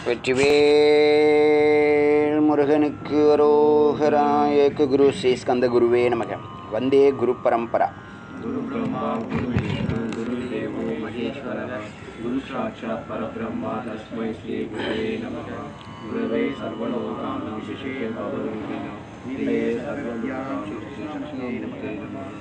வெற்றிவேல் முருகனுக்கு அரோகரா ஏக்கு குரு ஸ்ரீ ஸ்கந்த குருவே நமக வந்தே குரு பரம்பரா गुरु ब्रह्मा गुरु विष्णु गुरु देवो महेश्वर गुरु साक्षात् परब्रह्म तस्मै श्री गुरवे नमः गुरवे सर्वलोकानां विशेषे भवरूपिणः निलये सर्वज्ञानां श्रीकृष्णे नमः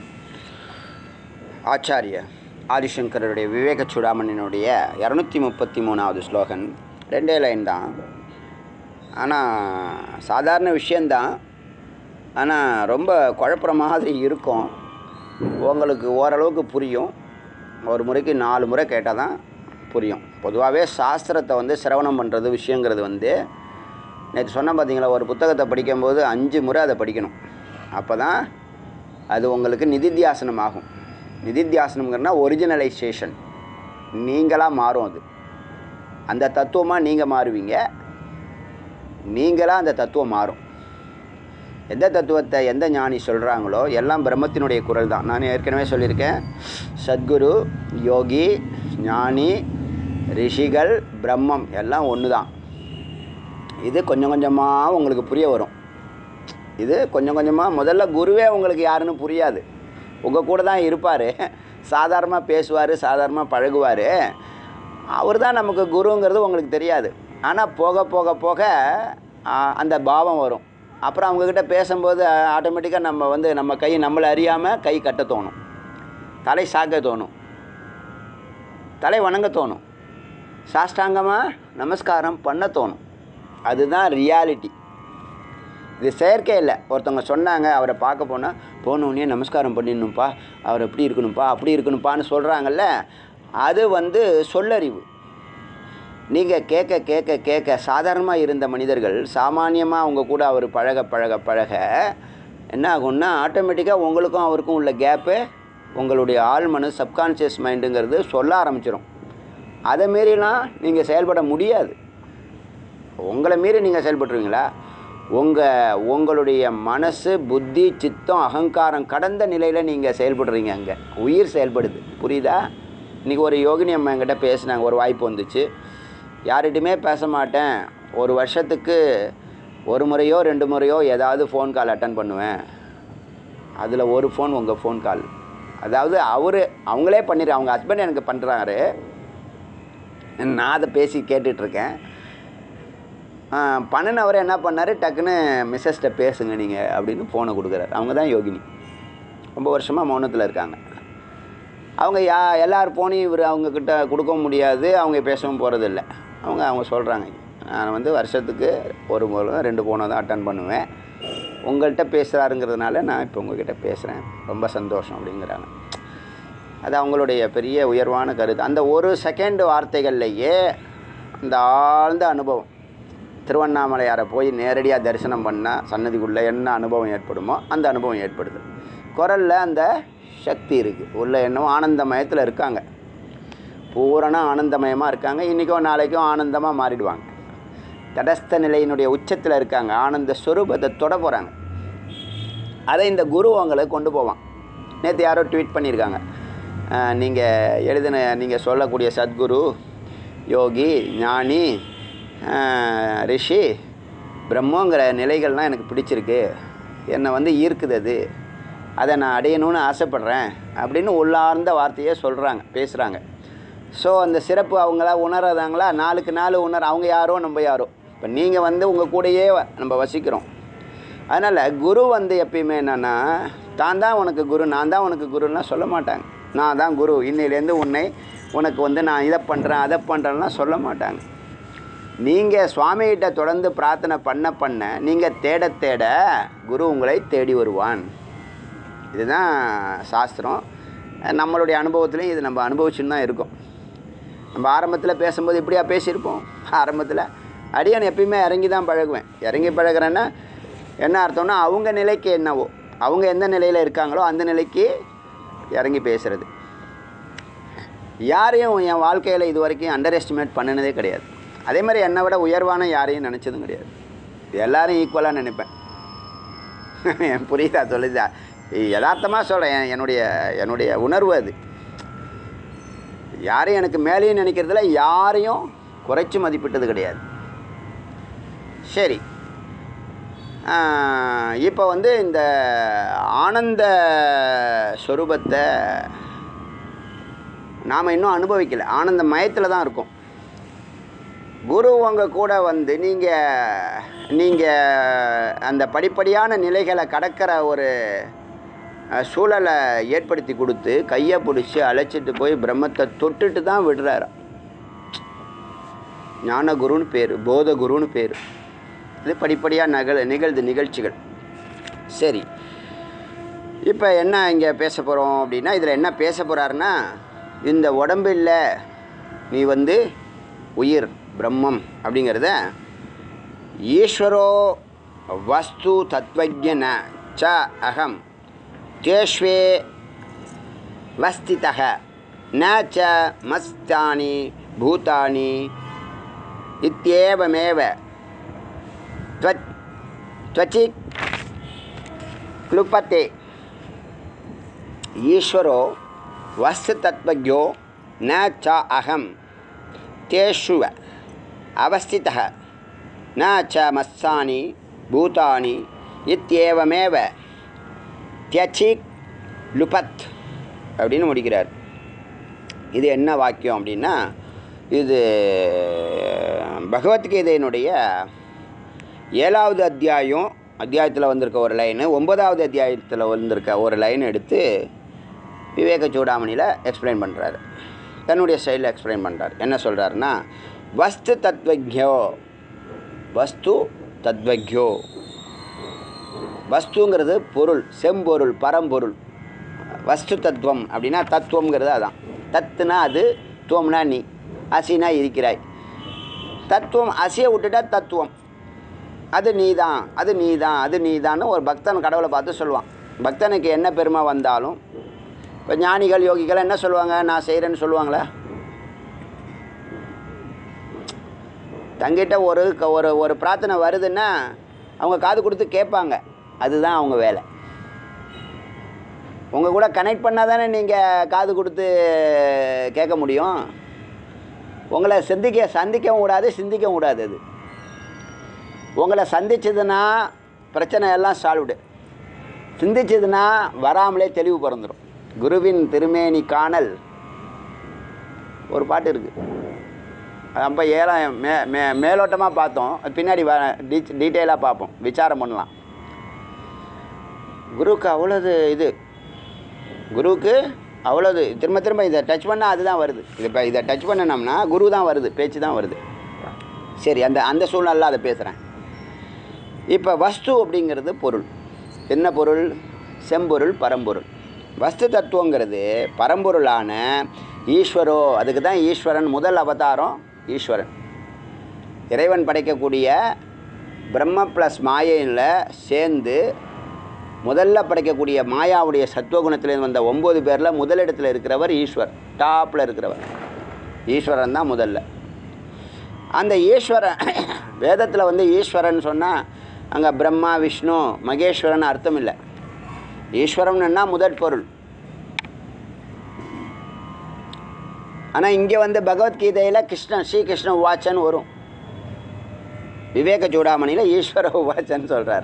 ஆச்சாரிய ஆதிசங்கருடைய விவேக சூடாமணியினுடைய இரநூத்தி முப்பத்தி மூணாவது ஸ்லோகன் ரெண்டே லைன் தான் ஆனால் சாதாரண விஷயந்தான் ஆனால் ரொம்ப குழப்புற மாதிரி இருக்கும் உங்களுக்கு ஓரளவுக்கு புரியும் ஒரு முறைக்கு நாலு முறை கேட்டால் தான் புரியும் பொதுவாகவே சாஸ்திரத்தை வந்து சிரவணம் பண்ணுறது விஷயங்கிறது வந்து நேற்று சொன்ன பார்த்தீங்களா ஒரு புத்தகத்தை படிக்கும்போது அஞ்சு முறை அதை படிக்கணும் அப்போ தான் அது உங்களுக்கு நிதித்தியாசனம் ஆகும் நிதித்தியாசனம்ங்கிறனா ஒரிஜினலைசேஷன் நீங்களாக மாறும் அது அந்த தத்துவமாக நீங்கள் மாறுவீங்க நீங்களாக அந்த தத்துவம் மாறும் எந்த தத்துவத்தை எந்த ஞானி சொல்கிறாங்களோ எல்லாம் பிரம்மத்தினுடைய குரல் தான் நான் ஏற்கனவே சொல்லியிருக்கேன் சத்குரு யோகி ஞானி ரிஷிகள் பிரம்மம் எல்லாம் ஒன்று தான் இது கொஞ்சம் கொஞ்சமாக உங்களுக்கு புரிய வரும் இது கொஞ்சம் கொஞ்சமாக முதல்ல குருவே உங்களுக்கு யாருன்னு புரியாது உங்கள் கூட தான் இருப்பார் சாதாரணமாக பேசுவார் சாதாரணமாக பழகுவார் அவர் தான் நமக்கு குருங்கிறது உங்களுக்கு தெரியாது ஆனால் போக போக போக ஆ, அந்த பாவம் வரும் அப்புறம் அவங்கக்கிட்ட பேசும்போது ஆட்டோமேட்டிக்காக நம்ம வந்து நம்ம கை நம்மளை அறியாமல் கை கட்ட தோணும் தலை சாக்க தோணும் தலை வணங்க தோணும் சாஷ்டாங்கமாக நமஸ்காரம் பண்ண தோணும் அதுதான் ரியாலிட்டி இது செயற்கை இல்லை ஒருத்தவங்க சொன்னாங்க அவரை பார்க்க போனால் போனோடனே நமஸ்காரம் பண்ணிடணும்ப்பா அவர் எப்படி இருக்கணும்ப்பா அப்படி இருக்கணும்ப்பான்னு சொல்கிறாங்கல்ல அது வந்து சொல்லறிவு நீங்கள் கேட்க கேட்க கேட்க சாதாரணமாக இருந்த மனிதர்கள் சாமானியமாக அவங்க கூட அவர் பழக பழக பழக என்ன ஆகும்னா ஆட்டோமேட்டிக்காக உங்களுக்கும் அவருக்கும் உள்ள கேப்பு உங்களுடைய ஆழ்மனு சப்கான்ஷியஸ் மைண்டுங்கிறது சொல்ல ஆரம்பிச்சிடும் அதை மீறிலாம் நீங்கள் செயல்பட முடியாது உங்களை மீறி நீங்கள் செயல்பட்டுருவீங்களா உங்கள் உங்களுடைய மனசு புத்தி சித்தம் அகங்காரம் கடந்த நிலையில் நீங்கள் செயல்படுறீங்க அங்கே உயிர் செயல்படுது புரியுதா இன்றைக்கி ஒரு யோகினி அம்மா என்கிட்ட பேசினாங்க ஒரு வாய்ப்பு வந்துச்சு யார்கிட்டையுமே பேச மாட்டேன் ஒரு வருஷத்துக்கு ஒரு முறையோ ரெண்டு முறையோ ஏதாவது ஃபோன் கால் அட்டன் பண்ணுவேன் அதில் ஒரு ஃபோன் உங்கள் ஃபோன் கால் அதாவது அவர் அவங்களே பண்ணிடு அவங்க ஹஸ்பண்ட் எனக்கு பண்ணுறாரு நான் அதை பேசி கேட்டுட்ருக்கேன் பண்ணினவர் என்ன பண்ணார் டக்குன்னு மிஸ்ஸஸ்கிட்ட பேசுங்க நீங்கள் அப்படின்னு ஃபோனை கொடுக்குறாரு அவங்க தான் யோகினி ரொம்ப வருஷமாக மௌனத்தில் இருக்காங்க அவங்க யா எல்லார் ஃபோனையும் இவர் அவங்கக்கிட்ட கொடுக்க முடியாது அவங்க பேசவும் போகிறதில்ல அவங்க அவங்க சொல்கிறாங்க நான் வந்து வருஷத்துக்கு ஒரு முறை ரெண்டு ஃபோனை தான் அட்டன் பண்ணுவேன் உங்கள்கிட்ட பேசுகிறாருங்கிறதுனால நான் இப்போ உங்ககிட்ட பேசுகிறேன் ரொம்ப சந்தோஷம் அப்படிங்கிறாங்க அது அவங்களுடைய பெரிய உயர்வான கருத்து அந்த ஒரு செகண்ட் வார்த்தைகள்லையே அந்த ஆழ்ந்த அனுபவம் திருவண்ணாமலையாரை போய் நேரடியாக தரிசனம் பண்ணால் சன்னதிக்குள்ளே என்ன அனுபவம் ஏற்படுமோ அந்த அனுபவம் ஏற்படுது குரலில் அந்த சக்தி இருக்குது உள்ள என்னவோ ஆனந்தமயத்தில் இருக்காங்க பூரண ஆனந்தமயமாக இருக்காங்க இன்றைக்கோ நாளைக்கோ ஆனந்தமாக மாறிடுவாங்க தடஸ்த நிலையினுடைய உச்சத்தில் இருக்காங்க ஆனந்த ஸ்வரூபத்தை தொட போகிறாங்க அதை இந்த குரு அவங்களை கொண்டு போவான் நேற்று யாரோ ட்வீட் பண்ணியிருக்காங்க நீங்கள் எழுதின நீங்கள் சொல்லக்கூடிய சத்குரு யோகி ஞானி ஆஹ், ரிஷி பிரம்மங்கிற நிலைகள்லாம் எனக்கு பிடிச்சிருக்கு என்னை வந்து ஈர்க்குது அது அதை நான் அடையணும்னு ஆசைப்பட்றேன் அப்படின்னு உள்ளார்ந்த வார்த்தையே சொல்கிறாங்க பேசுகிறாங்க ஸோ அந்த சிறப்பு அவங்களா உணராதாங்களா நாளுக்கு நாள் உணர அவங்க யாரோ நம்ம யாரோ இப்போ நீங்கள் வந்து உங்கள் கூடயே வ- நம்ம வசிக்கிறோம் அதனால் குரு வந்து எப்பயுமே என்னென்னா தான் தான் உனக்கு குரு நான் தான் உனக்கு குருலாம் சொல்ல மாட்டாங்க நான் தான் குரு இன்னிலேருந்து உன்னை உனக்கு வந்து நான் இதை பண்ணுறேன் அதை பண்ணுறேன்லாம் சொல்ல மாட்டாங்க நீங்கள் சுவாமிகிட்ட தொடர்ந்து பிரார்த்தனை பண்ண பண்ண நீங்கள் தேட தேட குரு உங்களை தேடி வருவான் இதுதான் சாஸ்திரம் நம்மளுடைய அனுபவத்துலேயும் இது நம்ம அனுபவிச்சுன்னு தான் இருக்கோம் நம்ம ஆரம்பத்தில் பேசும்போது இப்படியா பேசியிருப்போம் ஆரம்பத்தில் அடியான் எப்பயுமே இறங்கி தான் பழகுவேன் இறங்கி பழகுறேன்னா என்ன அர்த்தம்னா அவங்க நிலைக்கு என்னவோ அவங்க எந்த நிலையில் இருக்காங்களோ அந்த நிலைக்கு இறங்கி பேசுகிறது யாரையும் என் வாழ்க்கையில் இது வரைக்கும் அண்டர் எஸ்டிமேட் பண்ணினதே கிடையாது அதே மாதிரி என்னை விட உயர்வான யாரையும் நினச்சதும் கிடையாது எல்லாரும் ஈக்குவலாக நினைப்பேன் புரியுதா சொல்லுதா யதார்த்தமாக சொல்கிறேன் என்னுடைய என்னுடைய உணர்வு அது யாரையும் எனக்கு மேலேயும் நினைக்கிறதுல யாரையும் குறைச்சி மதிப்பிட்டது கிடையாது சரி இப்போ வந்து இந்த ஆனந்த ஸ்வரூபத்தை நாம் இன்னும் அனுபவிக்கலை ஆனந்த மயத்தில் தான் இருக்கோம் குரு உங்கள் கூட வந்து நீங்கள் நீங்கள் அந்த படிப்படியான நிலைகளை கடக்கிற ஒரு அஹ், சூழலை ஏற்படுத்தி கொடுத்து கையை பிடிச்சி அழைச்சிட்டு போய் பிரம்மத்தை தொட்டுட்டு தான் விடுறாரு ஞானகுருன்னு பேர் போதகுருன்னு பேர் இது படிப்படியாக நகல் நிகழ்து நிகழ்ச்சிகள் சரி இப்போ என்ன இங்கே பேச போகிறோம் அப்படின்னா இதில் என்ன பேச போகிறாருன்னா இந்த உடம்பு இல்லை நீ வந்து உயிர் பிரம்மம் அப்படிங்கிறத ஈஸ்வரோ வஸ்து தத்வஜன ச அகம் தேஷ்வே வஸ்திதக ந ச மஸ்தானி பூதானி இत्येवमेव त्वत् त्वचि क्लुपते ईश्वरो वस्तुतत्त्वज्ञो न च अहं तेषु अवस्थितः न च मत्सानि भूतानि इत्येवमेव त्यचि லுபத் அப்படின்னு முடிக்கிறார் இது என்ன வாக்கியம் அப்படின்னா இது பகவத்கீதையினுடைய ஏழாவது அத்தியாயம் அத்தியாயத்தில் வந்திருக்க ஒரு லைனு ஒன்பதாவது அத்தியாயத்தில் வந்திருக்க ஒரு லைன் எடுத்து விவேக சூடாமணியில் எக்ஸ்பிளைன் பண்ணுறாரு தன்னுடைய ஸ்டைலில் எக்ஸ்பிளைன் பண்ணுறாரு என்ன சொல்கிறாருன்னா வஸ்து தத்வஜோ வஸ்து தத்வஜோ வஸ்துங்கிறது பொருள் செம்பொருள் பரம்பொருள் வஸ்து தத்துவம் அப்படின்னா தத்துவங்கிறது அதான் தத்துனா அது துவம்னா நீ அசினா இருக்கிறாய் தத்துவம் அசியை விட்டுட்டா தத்துவம் அது நீதான் அது நீதான் அது நீதான்னு ஒரு பக்தன் கடவுளை பார்த்து சொல்லுவான் பக்தனுக்கு என்ன பெருமை வந்தாலும் இப்போ ஞானிகள் யோகிகள் என்ன சொல்லுவாங்க நான் செய்கிறேன்னு சொல்லுவாங்களா தங்கிட்ட ஒரு க- ஒரு ஒரு பிரார்த்தனை வருதுன்னா அவங்க காது கொடுத்து கேட்பாங்க அதுதான் அவங்க வேலை உங்கள் கூட கனெக்ட் பண்ணால் தானே நீங்கள் காது கொடுத்து கேட்க முடியும் உங்களை சிந்திக்க சந்திக்கவும் கூடாது சிந்திக்கவும் கூடாது அது உங்களை சந்திச்சதுன்னா பிரச்சனை எல்லாம் சால்வ்டு சிந்திச்சதுன்னா வராமலே தெளிவு பிறந்துடும் குருவின் திருமேனி காணல் ஒரு பாட்டு இருக்குது ரொம்ப ஏழாம் மே மே மேலோட்டமாக பார்த்தோம் அது பின்னாடி வ டீ டீட்டெயிலாக பார்ப்போம் விசாரம் பண்ணலாம் குருவுக்கு அவ்வளோது இது குருவுக்கு அவ்வளோது திரும்ப திரும்ப இதை டச் பண்ணால் அதுதான் வருது இது இப்போ இதை டச் பண்ணினோம்னா குரு தான் வருது பேச்சு தான் வருது சரி அந்த அந்த சூழ்நிலை அதை பேசுகிறேன் இப்போ வஸ்து அப்படிங்கிறது பொருள் என்ன பொருள் செம்பொருள் பரம்பொருள் வஸ்து தத்துவங்கிறது பரம்பொருளான ஈஸ்வரோ அதுக்கு தான் ஈஸ்வரன் முதல் அவதாரம் ஈஸ்வரன் இறைவன் படைக்கக்கூடிய பிரம்ம ப்ளஸ் மாயையில் சேர்ந்து முதல்ல படைக்கக்கூடிய மாயாவுடைய சத்துவகுணத்திலேருந்து வந்த ஒம்பது பேரில் முதலிடத்தில் இருக்கிறவர் ஈஸ்வர் டாப்பில் இருக்கிறவர் ஈஸ்வரன் தான் முதல்ல அந்த ஈஸ்வரன் வேதத்தில் வந்து ஈஸ்வரன் சொன்னால் அங்கே பிரம்மா விஷ்ணு மகேஸ்வரன் அர்த்தம் இல்லை ஈஸ்வரம்னா முதற் பொருள் ஆனால் இங்கே வந்து பகவத்கீதையில் கிருஷ்ணன் ஸ்ரீகிருஷ்ண உவாச்சன் வரும் விவேக சூடாமணியில் ஈஸ்வர உவாச்சன் சொல்கிறார்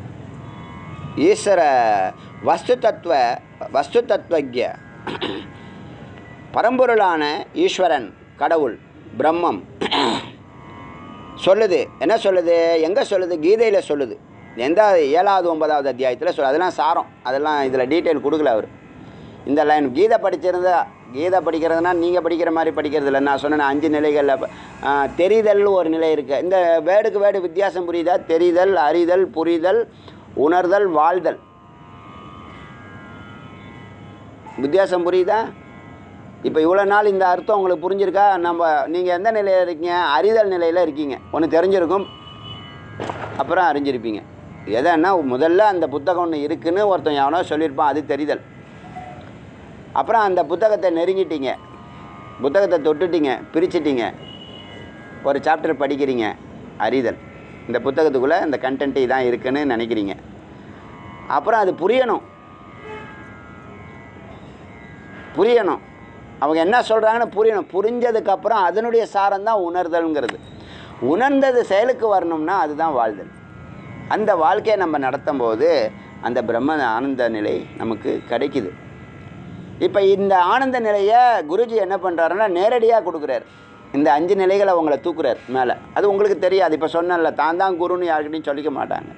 ஈஸ்வர வஸ்து தத்துவ வஸ்து தத்துவஜ பரம்பொருளான ஈஸ்வரன் கடவுள் பிரம்மம் சொல்லுது என்ன சொல்லுது எங்கே சொல்லுது கீதையில் சொல்லுது எந்த ஏழாவது ஒன்பதாவது அத்தியாயத்தில் சொல்லு அதெல்லாம் சாரம் அதெல்லாம் இதில் டீட்டெயில் கொடுக்கல அவர் இந்த லைன் கீதை படிச்சிருந்தா கீதை படிக்கிறதுனா நீங்கள் படிக்கிற மாதிரி படிக்கிறது இல்லை நான் சொன்னேன் அஞ்சு நிலைகளில் தெரிதல் ஒரு நிலை இருக்குது இந்த வேர்டுக்கு வேர்டு வித்தியாசம் புரியுதா தெரிதல் அறிதல் புரிதல் உணர்தல் வாழ்தல் வித்தியாசம் புரியுதா இப்போ இவ்வளோ நாள் இந்த அர்த்தம் உங்களுக்கு புரிஞ்சிருக்கா நம்ம நீங்கள் எந்த நிலையில் இருக்கீங்க அறிதல் நிலையில் இருக்கீங்க ஒன்று தெரிஞ்சிருக்கும் அப்புறம் அறிஞ்சிருப்பீங்க எதன்னா முதல்ல அந்த புத்தகம் ஒன்று இருக்குன்னு ஒருத்தன் எவனோ சொல்லியிருப்பான் அது தெரிதல் அப்புறம் அந்த புத்தகத்தை நெருங்கிட்டீங்க புத்தகத்தை தொட்டுட்டீங்க பிரிச்சிட்டீங்க ஒரு சாப்டர் படிக்கிறீங்க அறிதல் இந்த புத்தகத்துக்குள்ளே இந்த கண்டென்ட் இதான் இருக்குன்னு நினைக்கிறீங்க அப்புறம் அது புரியணும் புரியணும் அவங்க என்ன சொல்கிறாங்கன்னு புரியணும் புரிஞ்சதுக்கப்புறம் அதனுடைய சாரம் தான் உணர்தல்ங்கிறது உணர்ந்தது செயலுக்கு வரணும்னா அதுதான் வாழ்தல் அந்த வாழ்க்கையை நம்ம நடத்தும் போது அந்த பிரம்ம ஆனந்த நிலை நமக்கு கிடைக்குது இப்போ இந்த ஆனந்த நிலையை குருஜி என்ன பண்ணுறாருன்னா நேரடியாக கொடுக்குறாரு இந்த அஞ்சு நிலைகளை உங்களை தூக்குறாரு மேலே அது உங்களுக்கு தெரியாது இப்போ சொன்னேன்ல தான் தான் குருன்னு யார்கிட்டையும் சொல்லிக்க மாட்டாங்க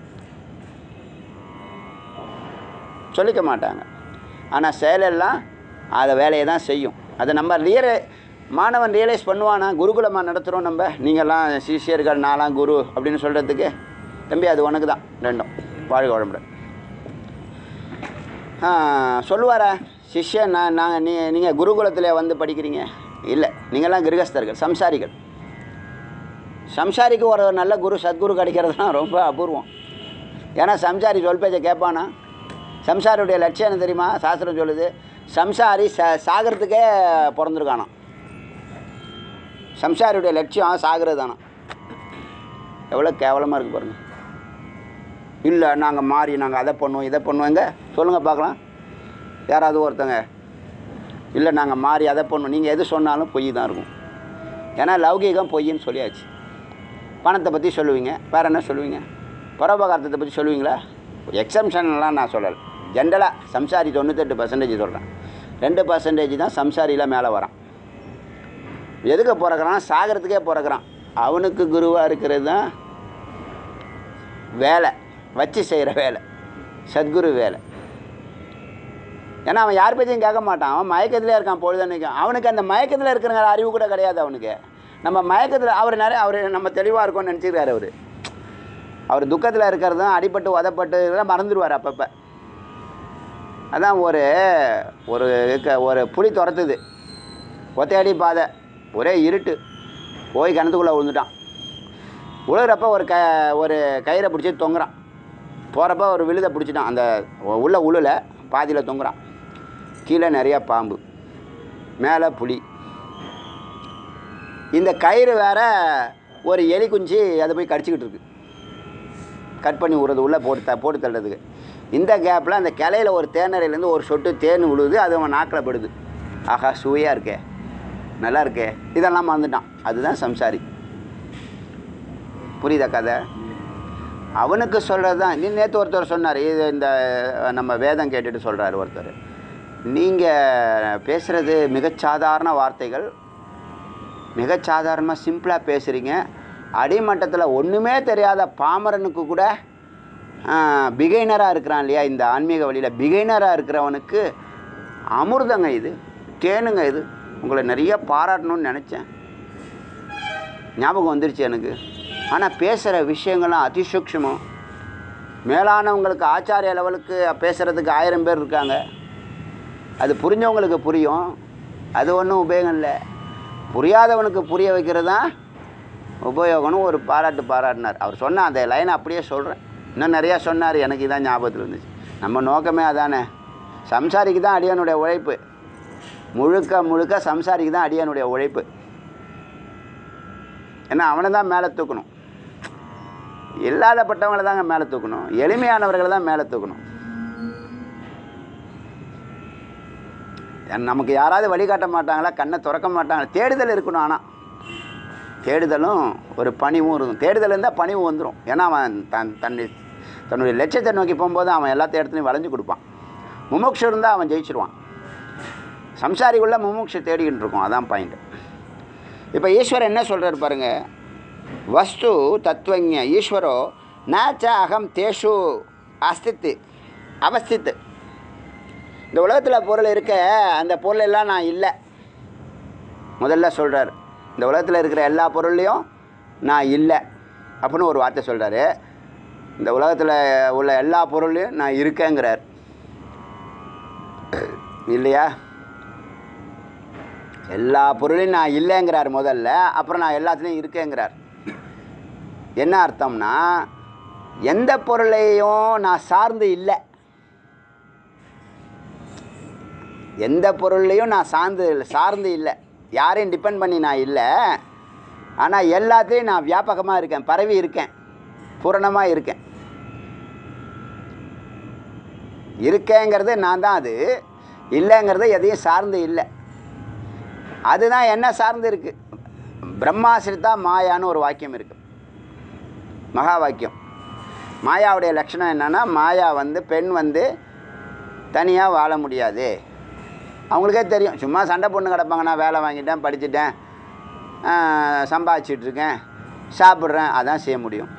சொல்லிக்க மாட்டாங்க ஆனால் செயலெல்லாம் அதை வேலையை தான் செய்யும் அதை நம்ம ரியலை மாணவன் ரியலைஸ் பண்ணுவானா குருகுலமாக நடத்துகிறோம் நம்ம நீங்கள்லாம் சிஷியர்கள் நாலாம் குரு அப்படின்னு சொல்கிறதுக்கு தம்பி அது உனக்கு தான் ரெண்டும் வாழ்க வளமுடன் ஆ, சொல்லுவாரா சிஷ்யன் நான் நாங்கள் நீ நீங்கள் குருகுலத்தில் வந்து படிக்கிறீங்க இல்லை நீங்கள்லாம் கிரகஸ்தர்கள் சம்சாரிகள் சம்சாரிக்கு ஒரு நல்ல குரு சத்குரு கிடைக்கிறதுலாம் ரொம்ப அபூர்வம் ஏன்னா சம்சாரி சொல் பேச்சை கேட்பானா சம்சாரியுடைய லட்சியம் என்ன தெரியுமா சாஸ்திரம் சொல்லுது சம்சாரி ச சாகிறதுக்கே பிறந்திருக்கானாம் சம்சாரியுடைய லட்சியம் சாகிறது தானா எவ்வளோ கேவலமாக இருக்குது பாருங்கள் இல்லை நாங்கள் மாறி நாங்கள் அதை பண்ணுவோம் இதை பண்ணுவோம் எங்க சொல்லுங்கள் பார்க்கலாம் யாராவது ஒருத்தங்க இல்லை நாங்கள் மாறி அதை பண்ணுவோம் நீங்கள் எது சொன்னாலும் பொய் தான் இருக்கும் ஏன்னா லௌகீகம் பொய்ன்னு சொல்லியாச்சு பணத்தை பற்றி சொல்லுவீங்க வேறு என்ன சொல்லுவீங்க பரோபகாரத்தை பற்றி சொல்லுவீங்களா எக்ஸம்ஷன்லாம் நான் சொல்லலை ஜென்ரலாக சம்சாரி தொண்ணூத்தெட்டு பர்சன்டேஜ் சொல்கிறேன் ரெண்டு பர்சன்டேஜ் தான் சம்சாரியில் மேலே வரான் எதுக்கு பிறக்கிறான் சாகிறதுக்கே பிறக்கிறான் அவனுக்கு குருவாக இருக்கிறது தான் வேலை வச்சு செய்கிற வேலை சத்குரு வேலை ஏன்னா அவன் யார் பேச்சையும் கேட்க மாட்டான் அவன் மயக்கத்திலே இருக்கான் பொழுதன்னைக்கும் அவனுக்கு அந்த மயக்கத்தில் இருக்கிற அறிவு கூட கிடையாது அவனுக்கு நம்ம மயக்கத்தில் அவர் நிறைய அவர் நம்ம தெளிவாக இருக்கோம்னு நினச்சிருக்காரு அவர் அவர் துக்கத்தில் இருக்கிறதும் அடிபட்டு உதப்பட்டு இதெல்லாம் மறந்துடுவார் அப்பப்போ அதான் ஒரு ஒரு க- ஒரு புலி துரத்துது ஒத்தையடி பாதை ஒரே இருட்டு போய் கிணத்துக்குள்ளே விழுந்துட்டான் விழுகிறப்ப ஒரு க ஒரு கயிறை பிடிச்சி தொங்குறான் போகிறப்ப ஒரு விழுதை பிடிச்சிட்டான் அந்த உ- உள்ள உழுல பாதியில் தொங்குறான் கீழே நிறைய பாம்பு மேலே புலி இந்த கயிறு வேற ஒரு எலி குஞ்சு அதை போய் கடிச்சிக்கிட்டு இருக்கு கட் பண்ணி விடுறது உள்ளே போட்டு த போட்டு தள்ளுறதுக்கு இந்த கேப்பில் அந்த கிளையில ஒரு தேனரையிலேருந்து ஒரு சொட்டு தேன் விழுது அது அவன் நாக்கில் படுது ஆஹா சுவையாக இருக்கே நல்லா இருக்கே இதெல்லாம் மறந்துட்டான் அதுதான் சம்சாரி புரியுதா கதை அவனுக்கு சொல்கிறது தான் நீ நேற்று ஒருத்தர் சொன்னார் இது இந்த நம்ம வேதம் கேட்டுட்டு சொல்கிறாரு ஒருத்தர் நீங்கள் பேசுகிறது மிகச்சாதாரண வார்த்தைகள் மிகச்சாதாரணமாக சிம்பிளாக பேசுகிறீங்க அடிமட்டத்தில் ஒன்றுமே தெரியாத பாமரனுக்கு கூட பிகைனராக இருக்கிறான் இல்லையா இந்த ஆன்மீக வழியில் பிகைனராக இருக்கிறவனுக்கு அமிர்தங்க இது தேனுங்க இது உங்களை நிறைய பாராட்டணும்னு நினச்சேன் ஞாபகம் வந்துருச்சு எனக்கு ஆனால் பேசுகிற விஷயங்கள்லாம் அதிசூக்ஷமம் மேலானவங்களுக்கு ஆச்சாரிய லெவலுக்கு பேசுகிறதுக்கு ஆயிரம் பேர் இருக்காங்க அது புரிஞ்சவங்களுக்கு புரியும் அது ஒன்றும் உபயோகம் இல்லை புரியாதவனுக்கு புரிய வைக்கிறது தான் உபயோகம்னு ஒரு பாராட்டு பாராட்டினார் அவர் சொன்ன அந்த லைனை அப்படியே சொல்கிறேன் இன்னும் நிறையா சொன்னார் எனக்கு இதான் ஞாபகத்தில் இருந்துச்சு நம்ம நோக்கமே அதானே சம்சாரிக்கு தான் அடியானுடைய உழைப்பு முழுக்க முழுக்க சம்சாரிக்கு தான் அடியானுடைய உழைப்பு ஏன்னா அவனை தான் மேலே தூக்கணும் இல்லாதப்பட்டவங்களை தாங்க மேலே தூக்கணும் எளிமையானவர்களை தான் மேலே தூக்கணும் நமக்கு யாராவது வழிகாட்ட மாட்டாங்களா கண்ணை திறக்க மாட்டாங்களா தேடுதல் இருக்கணும் ஆனால் தேடுதலும் ஒரு பணிவும் இருக்கும் தேடுதல் இருந்தால் பணிவும் வந்துடும் ஏன்னா அவன் தன் தன் தன்னுடைய லட்சியத்தை நோக்கி போகும்போது அவன் எல்லா இடத்துலையும் வளைஞ்சு கொடுப்பான் முமுட்சு இருந்தால் அவன் ஜெயிச்சிருவான் சம்சாரிக்குள்ள முமுட்சு தேடிக்கிட்டு இருக்கோம் அதான் பாயிண்ட் இப்போ ஈஸ்வரன் என்ன சொல்கிறார் பாருங்க வஸ்து தத்துவஞ ஈஸ்வரோ நாச்ச அகம் தேஷு அஸ்தித்து அவஸ்தித்து இந்த உலகத்தில் பொருள் இருக்க அந்த பொருள் எல்லாம் நான் இல்லை முதல்ல சொல்கிறார் இந்த உலகத்தில் இருக்கிற எல்லா பொருள்லையும் நான் இல்லை அப்படின்னு ஒரு வார்த்தை சொல்கிறாரு இந்த உலகத்தில் உள்ள எல்லா பொருளையும் நான் இருக்கேங்கிறார் இல்லையா எல்லா பொருளையும் நான் இல்லைங்கிறார் முதல்ல அப்புறம் நான் எல்லாத்துலேயும் இருக்கேங்கிறார் என்ன அர்த்தம்னா எந்த பொருளையும் நான் சார்ந்து இல்லை எந்த பொருள்லையும் நான் சார்ந்து சார்ந்து இல்லை யாரையும் டிபெண்ட் பண்ணி நான் இல்லை ஆனால் எல்லாத்துலேயும் நான் வியாபகமாக இருக்கேன் பரவி இருக்கேன் பூரணமாக இருக்கேன் இருக்கேங்கிறது நான் தான் அது இல்லைங்கிறது எதையும் சார்ந்து இல்லை அதுதான் என்ன சார்ந்து இருக்குது பிரம்மாசிரித்தா மாயான்னு ஒரு வாக்கியம் இருக்குது மகா வாக்கியம் மாயாவுடைய லட்சணம் என்னென்னா மாயா வந்து பெண் வந்து தனியாக வாழ முடியாது அவங்களுக்கே தெரியும் சும்மா சண்டை பொண்ணு கிடப்பாங்க நான் வேலை வாங்கிட்டேன் படிச்சுட்டேன் ஆஹ், சம்பாதிச்சிட்டு இருக்கேன் சாப்பிட்றேன் அதான் செய்ய முடியும்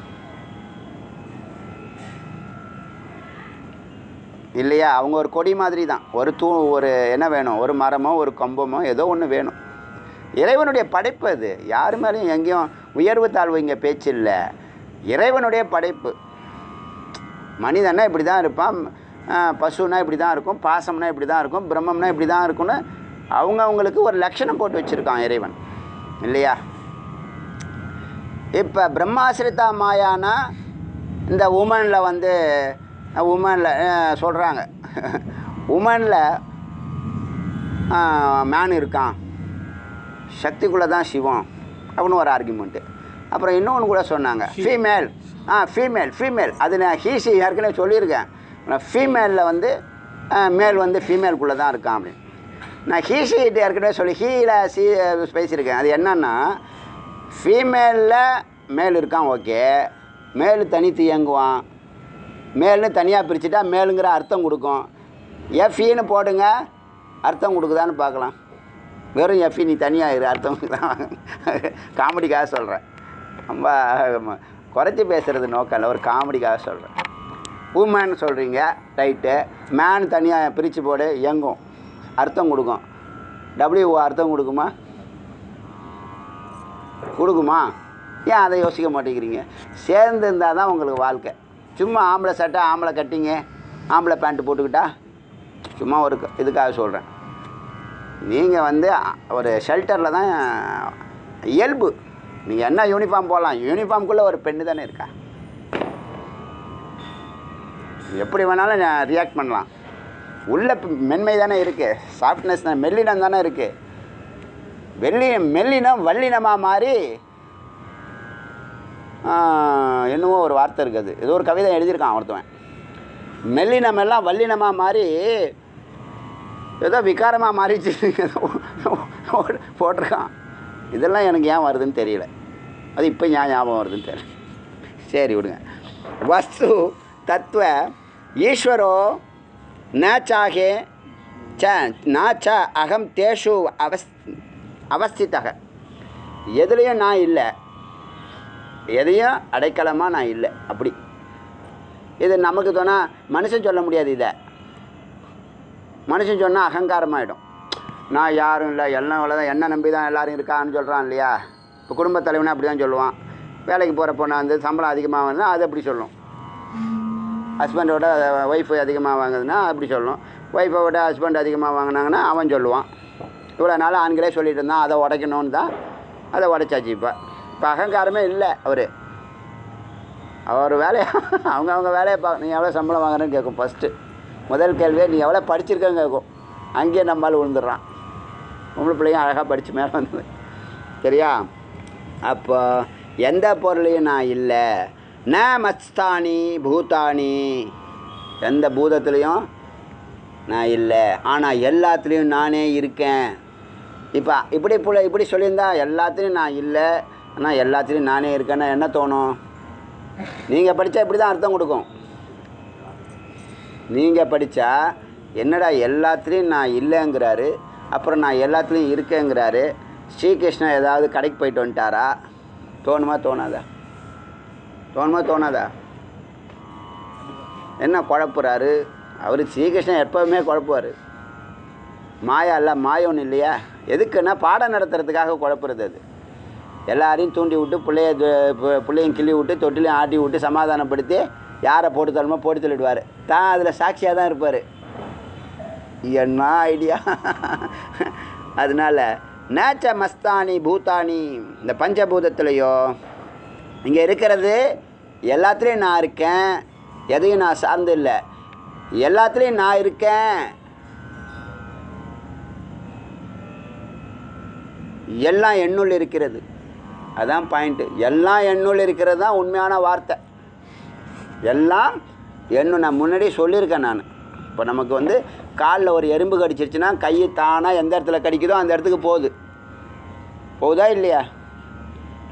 இல்லையா அவங்க ஒரு கொடி மாதிரி தான் ஒரு தூ ஒரு என்ன வேணும் ஒரு மரமோ ஒரு கம்பமோ ஏதோ ஒன்று வேணும் இறைவனுடைய படைப்பு அது யார் மேலேயும் எங்கேயும் உயர்வு தாழ்வு இங்கே பேச்சு இல்லை இறைவனுடைய படைப்பு மனிதனா இப்படி தான் இருப்பான் ஆஹ், பசுனா இப்படி தான் இருக்கும் பாசம்னா இப்படி தான் இருக்கும் பிரம்மம்னா இப்படி தான் இருக்கும்னு அவங்க அவங்களுக்கு ஒரு லட்சணம் போட்டு வச்சுருக்கான் இறைவன் இல்லையா இப்போ பிரம்மாசிரிதா மாயானா இந்த உமனில் வந்து உமனில் சொல்கிறாங்க உமனில் மேன் இருக்கான் சக்திக்குள்ளே தான் சிவம் அப்படின்னு ஒரு ஆர்குமெண்ட்டு அப்புறம் இன்னொன்று கூட சொன்னாங்க ஃபீமேல் ஆ ஃபீமேல் ஃபீமேல் அது நான் ஹீசி ஏற்கனவே சொல்லியிருக்கேன் ஃபீமேலில் வந்து மேல் வந்து ஃபீமேலுக்குள்ளே தான் இருக்கான் அப்படின்னு நான் ஹீசி ஏற்கனவே சொல்லி ஹீல சி பேசியிருக்கேன் அது என்னன்னா ஃபீமேலில் மேல் இருக்கான் ஓகே மேல் தனித்து இயங்குவான் மேல்னு தனியாக பிரிச்சுட்டா மேலுங்கிற அர்த்தம் கொடுக்கும் எஃப்இன்னு போடுங்க அர்த்தம் கொடுக்குதான்னு பார்க்கலாம் வெறும் எஃப்இ நீ தனியாக இரு அர்த்தம் காமெடிக்காக சொல்கிறேன் ரொம்ப ம- குறைச்சி பேசுகிறது நோக்கம் இல்லை ஒரு காமெடிக்காக சொல்கிறேன் உமன் சொல்கிறீங்க ரைட்டு மேன் தனியாக பிரித்து போடு இயங்கும் அர்த்தம் கொடுக்கும் டபிள்யூ அர்த்தம் கொடுக்குமா கொடுக்குமா ஏன் அதை யோசிக்க மாட்டேங்கிறீங்க சேர்ந்து இருந்தால் தான் உங்களுக்கு வாழ்க்கை சும்மா ஆம்பளை சட்டை ஆம்பளை கட்டிங்க ஆம்பளை பேண்ட்டு போட்டுக்கிட்டா சும்மா ஒரு க- இதுக்காக சொல்கிறேன் நீங்கள் வந்து அ- ஒரு ஷெல்டரில் தான் இயல்பு நீங்கள் என்ன யூனிஃபார்ம் போடலாம் யூனிஃபார்ம்குள்ளே ஒரு பெண்ணு தானே இருக்கா எப்படி வேணாலும் ரியாக்ட் பண்ணலாம் உள்ள ப- மென்மை தானே இருக்குது சாஃப்ட்னஸ் தான் மெல்லினம் தானே இருக்குது வெள்ளி மெல்லினம் வல்லினமாக மாறி ஆஹ், என்னவோ ஒரு வார்த்தை இருக்குது ஏதோ ஒரு கவிதை எழுதியிருக்கான் ஒருத்தவன் மெல்லினம் எல்லாம் வல்லினமாக மாறி ஏதோ விகாரமாக மாறிச்சு ஏதோ போட்டு- போட்டிருக்கான் இதெல்லாம் எனக்கு ஏன் வருதுன்னு தெரியல அது இப்போ ஏன் ஞாபகம் வருதுன்னு தெரியல சரி விடுங்க வஸ்து தத்துவ ஈஸ்வரோ ந சாகே ச ந ச அகம் தேஷு அவஸ் அவஸ்திதக எதுலேயும் நான் இல்லை எதையும் அடைக்கலமாக நான் இல்லை அப்படி இது நமக்கு சொன்னால் மனுஷன் சொல்ல முடியாது இதை மனுஷன் சொன்னால் அகங்காரமாயிடும் நான் யாரும் இல்லை எல்லாம் இவ்வளோதான் என்ன நம்பி தான் எல்லாரும் இருக்கான்னு சொல்கிறான் இல்லையா இப்போ குடும்பத் தலைவனா அப்படி தான் சொல்லுவான் வேலைக்கு போகிற பொண்ணை வந்து சம்பளம் அதிகமாக வந்தால் அது அப்படி சொல்லும் ஹஸ்பண்டோட ஒய்ஃபு அதிகமாக வாங்குதுன்னா அப்படி சொல்லும் ஒய்ஃபை விட ஹஸ்பண்ட் அதிகமாக வாங்கினாங்கன்னா அவன் சொல்லுவான் இவ்வளோ நாள் ஆண்களே சொல்லிட்டு இருந்தான் அதை உடைக்கணும்னு தான் அதை உடைச்சாச்சு இப்போ இப்போ அகங்காரமே இல்லை அவர் அவர் வேலையை அவங்க அவங்க வேலையை பா நீ எவ்வளோ சம்பளம் வாங்குறேன்னு கேட்கும் ஃபஸ்ட்டு முதல் கேள்வியே நீ எவ்வளோ படிச்சிருக்கேன்னு கேட்கும் அங்கேயே நம்மால் விழுந்துடுறான் பொம்பளை பிள்ளையும் அழகாக படித்து மேலே வந்தது சரியா அப்போ எந்த பொருளையும் நான் இல்லை ந மஸ்தானி பூதானி எந்த பூதத்துலேயும் நான் இல்லை ஆனால் எல்லாத்துலேயும் நானே இருக்கேன் இப்போ இப்படி புள்ள இப்படி சொல்லியிருந்தா எல்லாத்துலேயும் நான் இல்லை ஆனால் எல்லாத்துலேயும் நானே இருக்கேன்னா என்ன தோணும் நீங்கள் படித்தா இப்படி தான் அர்த்தம் கொடுக்கும் நீங்கள் படித்தா என்னடா எல்லாத்துலேயும் நான் இல்லைங்கிறாரு அப்புறம் நான் எல்லாத்துலேயும் இருக்கேங்கிறாரு ஸ்ரீகிருஷ்ணன் ஏதாவது கடைக்கு போயிட்டு வந்துட்டாரா தோணுமா தோணாதா தோணுமா தோணாதா என்ன குழப்புறாரு அவர் ஸ்ரீகிருஷ்ணன் எப்போவுமே குழப்புவார் மாயா இல்லை மாயோன்னு இல்லையா எதுக்குன்னா பாடம் நடத்துறதுக்காக குழப்புறது அது எல்லாரையும் தூண்டி விட்டு பிள்ளைய து- பு- பிள்ளையும் கிள்ளி விட்டு தொட்டிலையும் ஆட்டி விட்டு சமாதானப்படுத்தி யாரை போட்டு தரணுமோ போட்டு தள்ளிடுவார் தான் அதில் சாட்சியாக தான் இருப்பார் என்ன ஐடியா அதனால நேச்ச மஸ்தானி பூதானி இந்த பஞ்சபூதத்துலேயோ இங்கே இருக்கிறது எல்லாத்துலேயும் நான் இருக்கேன் எதையும் நான் சார்ந்து இல்லை எல்லாத்துலேயும் நான் இருக்கேன் எல்லாம் என்னுள் இருக்கிறது அதான் பாயிண்ட்டு எல்லாம் என்னுள் இருக்கிறது தான் உண்மையான வார்த்தை எல்லாம் என்ன நான் முன்னாடியே சொல்லியிருக்கேன் நான் இப்போ நமக்கு வந்து காலில் ஒரு எறும்பு கடிச்சிருச்சுன்னா கை தானாக எந்த இடத்துல கடிக்குதோ அந்த இடத்துக்கு போகுது போகுதா இல்லையா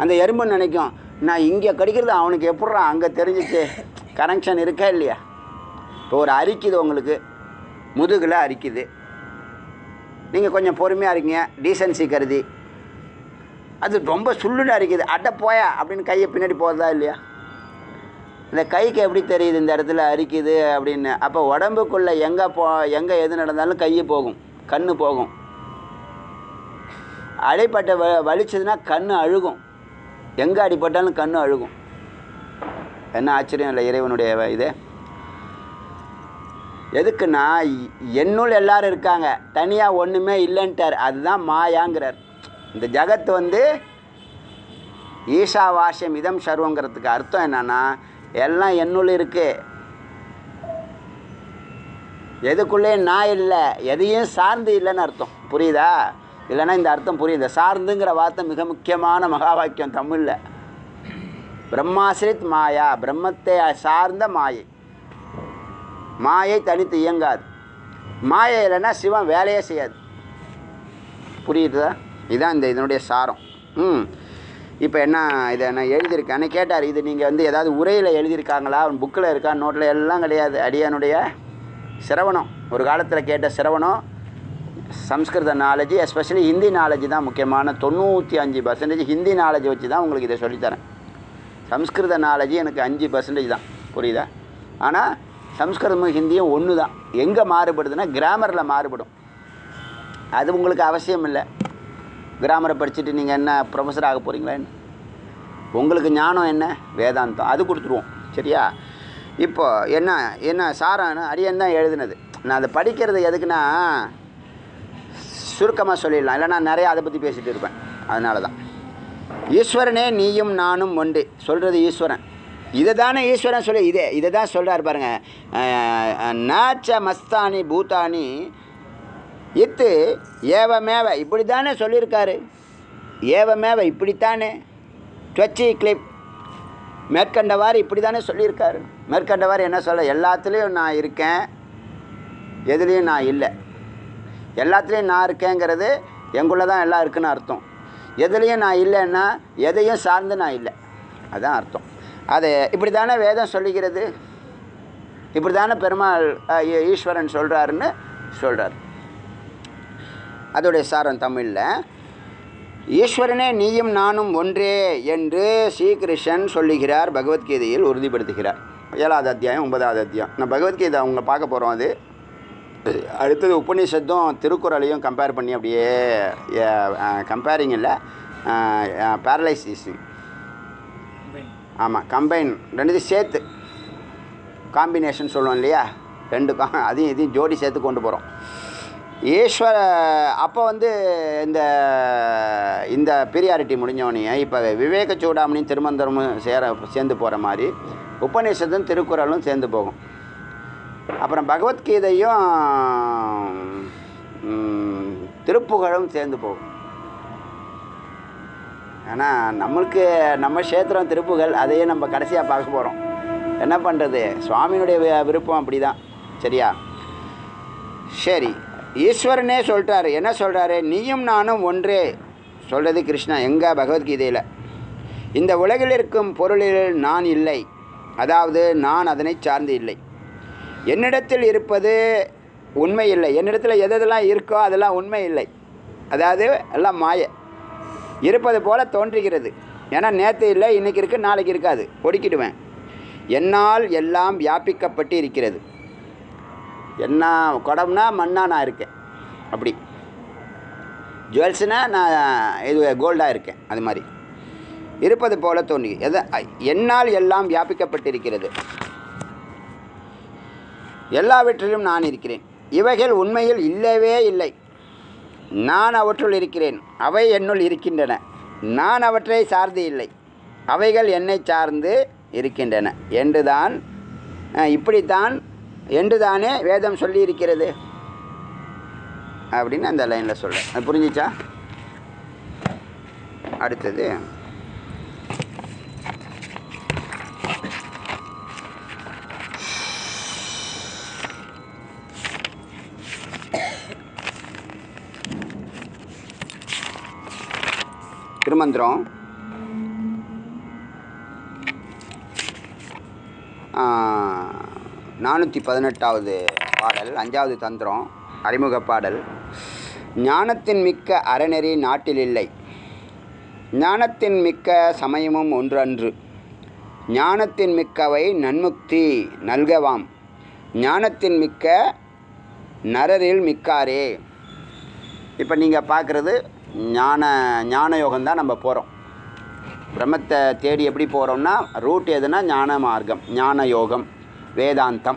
அந்த எறும்பு நினைக்கும் நான் இங்கே கடிக்கிறது அவனுக்கு எப்பட்றா அங்கே தெரிஞ்சிச்சு கனெக்ஷன் இருக்கா இல்லையா இப்போ ஒரு அரிக்குது உங்களுக்கு முதுகில் அரிக்குது நீங்கள் கொஞ்சம் பொறுமையாக இருக்கீங்க டீசன்சி கருதி அது ரொம்ப சுள்ளுன்னு அரிக்குது அட போயா அப்படின்னு கையை பின்னாடி போகிறதா இல்லையா இந்த கைக்கு எப்படி தெரியுது இந்த இடத்துல அரிக்குது அப்படின்னு அப்போ உடம்புக்குள்ளே எங்கே போ எங்கே எது நடந்தாலும் கை போகும் கண்ணு போகும் அடிப்பட்ட வ வலிச்சதுன்னா கண்ணு அழுகும் எங்கே அடிப்பட்டாலும் கண்ணு அழுகும் என்ன ஆச்சரியம் இல்லை இறைவனுடைய வ- இது எதுக்குன்னா இ- என்னுள் எல்லாரும் இருக்காங்க தனியாக ஒன்றுமே இல்லைன்ட்டார் அதுதான் மாயாங்கிறார் இந்த ஜகத் வந்து ஈஷாவாசியம் இதம் சர்வங்கிறதுக்கு அர்த்தம் என்னன்னா எல்லாம் என்னுள் இருக்கு எதுக்குள்ளே நான் இல்லை எதையும் சார்ந்து இல்லைன்னு அர்த்தம் புரியுதா இல்லைன்னா இந்த அர்த்தம் புரியுது சார்ந்துங்கிற வார்த்தை மிக முக்கியமான மகா வாக்கியம் தமிழில் பிரம்மாசிரித் மாயா பிரம்மத்தை சார்ந்த மாயை மாயை தனித்து இயங்காது மாயை இல்லைன்னா சிவன் வேலையே செய்யாது புரியுதா இதுதான் இந்த இதனுடைய சாரம் ம் இப்போ என்ன இதை நான் எழுதியிருக்கேன்னு கேட்டார் இது நீங்கள் வந்து ஏதாவது உரையில் எழுதியிருக்காங்களா புக்கில் இருக்கா நோட்டில் எல்லாம் கிடையாது அடியானுடைய சிரவணம் ஒரு காலத்தில் கேட்ட சிரவணம் Sanskrit knowledge especially Hindi knowledge தான் முக்கியமான தொண்ணூற்றி அஞ்சு பர்சன்டேஜ் ஹிந்தி நாலேஜ் வச்சு தான் உங்களுக்கு இதை சொல்லித்தரேன் சம்ஸ்கிருத நாலேஜ் எனக்கு அஞ்சு பர்சன்டேஜ் தான் புரியுதா ஆனால் சம்ஸ்கிருதமும் ஹிந்தியும் ஒன்று தான் எங்கே மாறுபடுதுன்னா கிராமரில் மாறுபடும் அது உங்களுக்கு அவசியம் இல்லை கிராமரை படிச்சுட்டு நீங்கள் என்ன ப்ரொஃபஸர் ஆக போகிறீங்களா என்ன உங்களுக்கு ஞானம் என்ன வேதாந்தம் அது கொடுத்துருவோம் சரியா இப்போ என்ன என்ன சாரான்னு அரியன் தான் எழுதுனது நான் அதை படிக்கிறது எதுக்குன்னா சுருக்கமாக சொல்லிடலாம் இல்லைன்னா நிறையா அதை பற்றி பேசிகிட்டு இருப்பேன் அதனால தான் ஈஸ்வரனே நீயும் நானும் ஒன்று சொல்கிறது ஈஸ்வரன் இதை தானே ஈஸ்வரன் சொல்லி இதே இதை தான் சொல்கிறார் பாருங்க அஹ், நாச்ச மஸ்தானி பூதானி இத்து ஏவமேவ இப்படி தானே சொல்லியிருக்காரு ஏவமேவ இப்படித்தானே துவச்சி கிளிப் மேற்கண்டவாறு இப்படி தானே சொல்லியிருக்காரு மேற்கண்டவாறு என்ன சொல்ல எல்லாத்துலேயும் நான் இருக்கேன் எதுலேயும் நான் இல்லை எல்லாத்துலேயும் நான் இருக்கேங்கிறது எங்குள்ள தான் எல்லாம் இருக்குன்னு அர்த்தம் எதுலேயும் நான் இல்லைன்னா எதையும் சார்ந்து நான் இல்லை அதான் அர்த்தம் அது இப்படி தானே வேதம் சொல்லிக்கிறது இப்படி தானே பெருமாள் அஹ், ஈ- ஈஸ்வரன் சொல்கிறாருன்னு சொல்கிறார் அதோடைய சாரம் தமிழில் ஈஸ்வரனே நீயும் நானும் ஒன்றே என்று ஸ்ரீகிருஷ்ணன் சொல்லுகிறார் பகவத்கீதையில் உறுதிப்படுத்துகிறார் ஏழாவது அத்தியாயம் ஒன்பதாவது அத்தியாயம் நான் பகவத்கீதை அவங்க பார்க்க போகிறோம் அது அடுத்தது உபநிஷத்தும் திருக்குறளையும் கம்பேர் பண்ணி அப்படியே கம்பேரிங் இல்லை பேரலைசிஸ் ஆமாம் கம்பைன் ரெண்டுத்தையும் சேர்த்து காம்பினேஷன் சொல்லுவோம் இல்லையா ரெண்டு கா அதையும் இதையும் ஜோடி சேர்த்து கொண்டு போகிறோம் ஈஸ்வர அப்போ வந்து இந்த இந்த பீரியாரிட்டி முடிஞ்சோடனே இப்போ விவேக சூடாமணியும் திருமந்திரமும் சேர சேர்ந்து போகிற மாதிரி உபநிஷத்தும் திருக்குறளும் சேர்ந்து போகும் அப்புறம் பகவத்கீதையும் ம், திருப்புகழும் சேர்ந்து போகும் ஏன்னா நம்மளுக்கு நம்ம க்ஷேத்திரம் திருப்புகள் அதையே நம்ம கடைசியாக பார்க்க போகிறோம் என்ன பண்ணுறது சுவாமியினுடைய வி- விருப்பம் அப்படி தான் சரியா சரி ஈஸ்வரனே சொல்லிட்டாரு என்ன சொல்கிறாரு நீயும் நானும் ஒன்றே சொல்கிறது கிருஷ்ணா எங்கே பகவத்கீதையில் இந்த உலகில் இருக்கும் பொருளில் நான் இல்லை அதாவது நான் அதனை சார்ந்து இல்லை என்னிடத்தில் இருப்பது உண்மை இல்லை என்னிடத்தில் எது எதெல்லாம் இருக்கோ அதெல்லாம் உண்மை இல்லை அதாவது எல்லாம் மாய இருப்பது போல தோன்றுகிறது ஏன்னா நேற்று இல்லை இன்றைக்கி இருக்குது நாளைக்கு இருக்காது ஒடுக்கிடுவேன் என்னால் எல்லாம் வியாபிக்கப்பட்டு இருக்கிறது என்ன குடம்னா மண்ணா நான் இருக்கேன் அப்படி ஜுவல்ஸ்னால் நான் இது கோல்டாக இருக்கேன் அது மாதிரி இருப்பது போல தோன்றி எதை என்னால் எல்லாம் வியாபிக்கப்பட்டிருக்கிறது எல்லாவற்றிலும் நான் இருக்கிறேன் இவைகள் உண்மையில் இல்லவே இல்லை நான் அவற்றுள் இருக்கிறேன் அவை என்னுள் இருக்கின்றன நான் அவற்றை சார்ந்து இல்லை அவைகள் என்னை சார்ந்து இருக்கின்றன என்றுதான் அஹ், இப்படித்தான் என்றுதானே வேதம் சொல்லி இருக்கிறது அப்படின்னு அந்த லைனில் சொல்கிறேன் அது புரிஞ்சிச்சா அடுத்தது திருமந்திரம் நானூற்றி பதினெட்டாவது பாடல் அஞ்சாவது தந்திரம் அறிமுக பாடல் ஞானத்தின் மிக்க அறநெறி நாட்டில் இல்லை ஞானத்தின் மிக்க சமயமும் ஒன்றன்று ஞானத்தின் மிக்கவை நன்முக்தி நல்கவாம் ஞானத்தின் மிக்க நரரில் மிக்காரே இப்போ நீங்கள் பார்க்குறது ஞான ஞான யோகம் தான் நம்ம போகிறோம் பிரம்மத்தை தேடி எப்படி போகிறோம்னா ரூட் எதுனா ஞான மார்க்கம் ஞான யோகம் வேதாந்தம்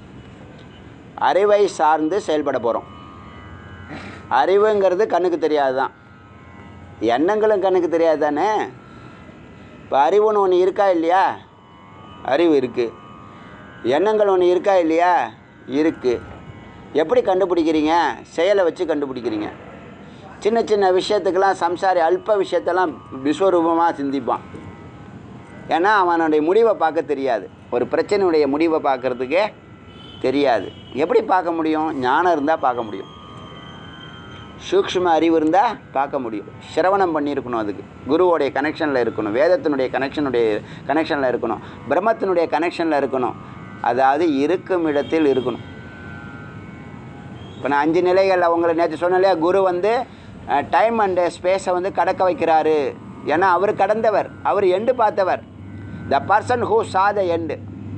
அறிவை சார்ந்து செயல்பட போகிறோம் அறிவுங்கிறது கண்ணுக்கு தெரியாது தான் எண்ணங்களும் கண்ணுக்கு தெரியாது தானே இப்போ அறிவுன்னு ஒன்று இருக்கா இல்லையா அறிவு இருக்குது எண்ணங்கள் ஒன்று இருக்கா இல்லையா இருக்குது எப்படி கண்டுபிடிக்கிறீங்க செயலை வச்சு கண்டுபிடிக்கிறீங்க சின்ன சின்ன விஷயத்துக்கெல்லாம் சம்சாரி அல்ப விஷயத்தெல்லாம் விஸ்வரூபமாக சிந்திப்பான் ஏன்னா அவனுடைய முடிவை பார்க்க தெரியாது ஒரு பிரச்சனையுடைய முடிவை பார்க்கறதுக்கே தெரியாது எப்படி பார்க்க முடியும் ஞானம் இருந்தால் பார்க்க முடியும் சூக்ஷ்ம அறிவு இருந்தால் பார்க்க முடியும் சிரவணம் பண்ணியிருக்கணும் அதுக்கு குருவோடைய கனெக்ஷனில் இருக்கணும் வேதத்தினுடைய கனெக்ஷனுடைய கனெக்ஷனில் இருக்கணும் பிரம்மத்தினுடைய கனெக்ஷனில் இருக்கணும் அதாவது இருக்கும் இடத்தில் இருக்கணும் இப்போ நான் அஞ்சு நிலைகள் அவங்கள நேற்று சொன்னேன் இல்லையா குரு வந்து டைம் அண்டு ஸ்பேஸை வந்து கடக்க வைக்கிறாரு ஏன்னா அவர் கடந்தவர் அவர் எண்டு பார்த்தவர் த பர்சன் ஹூ சா த எண்டு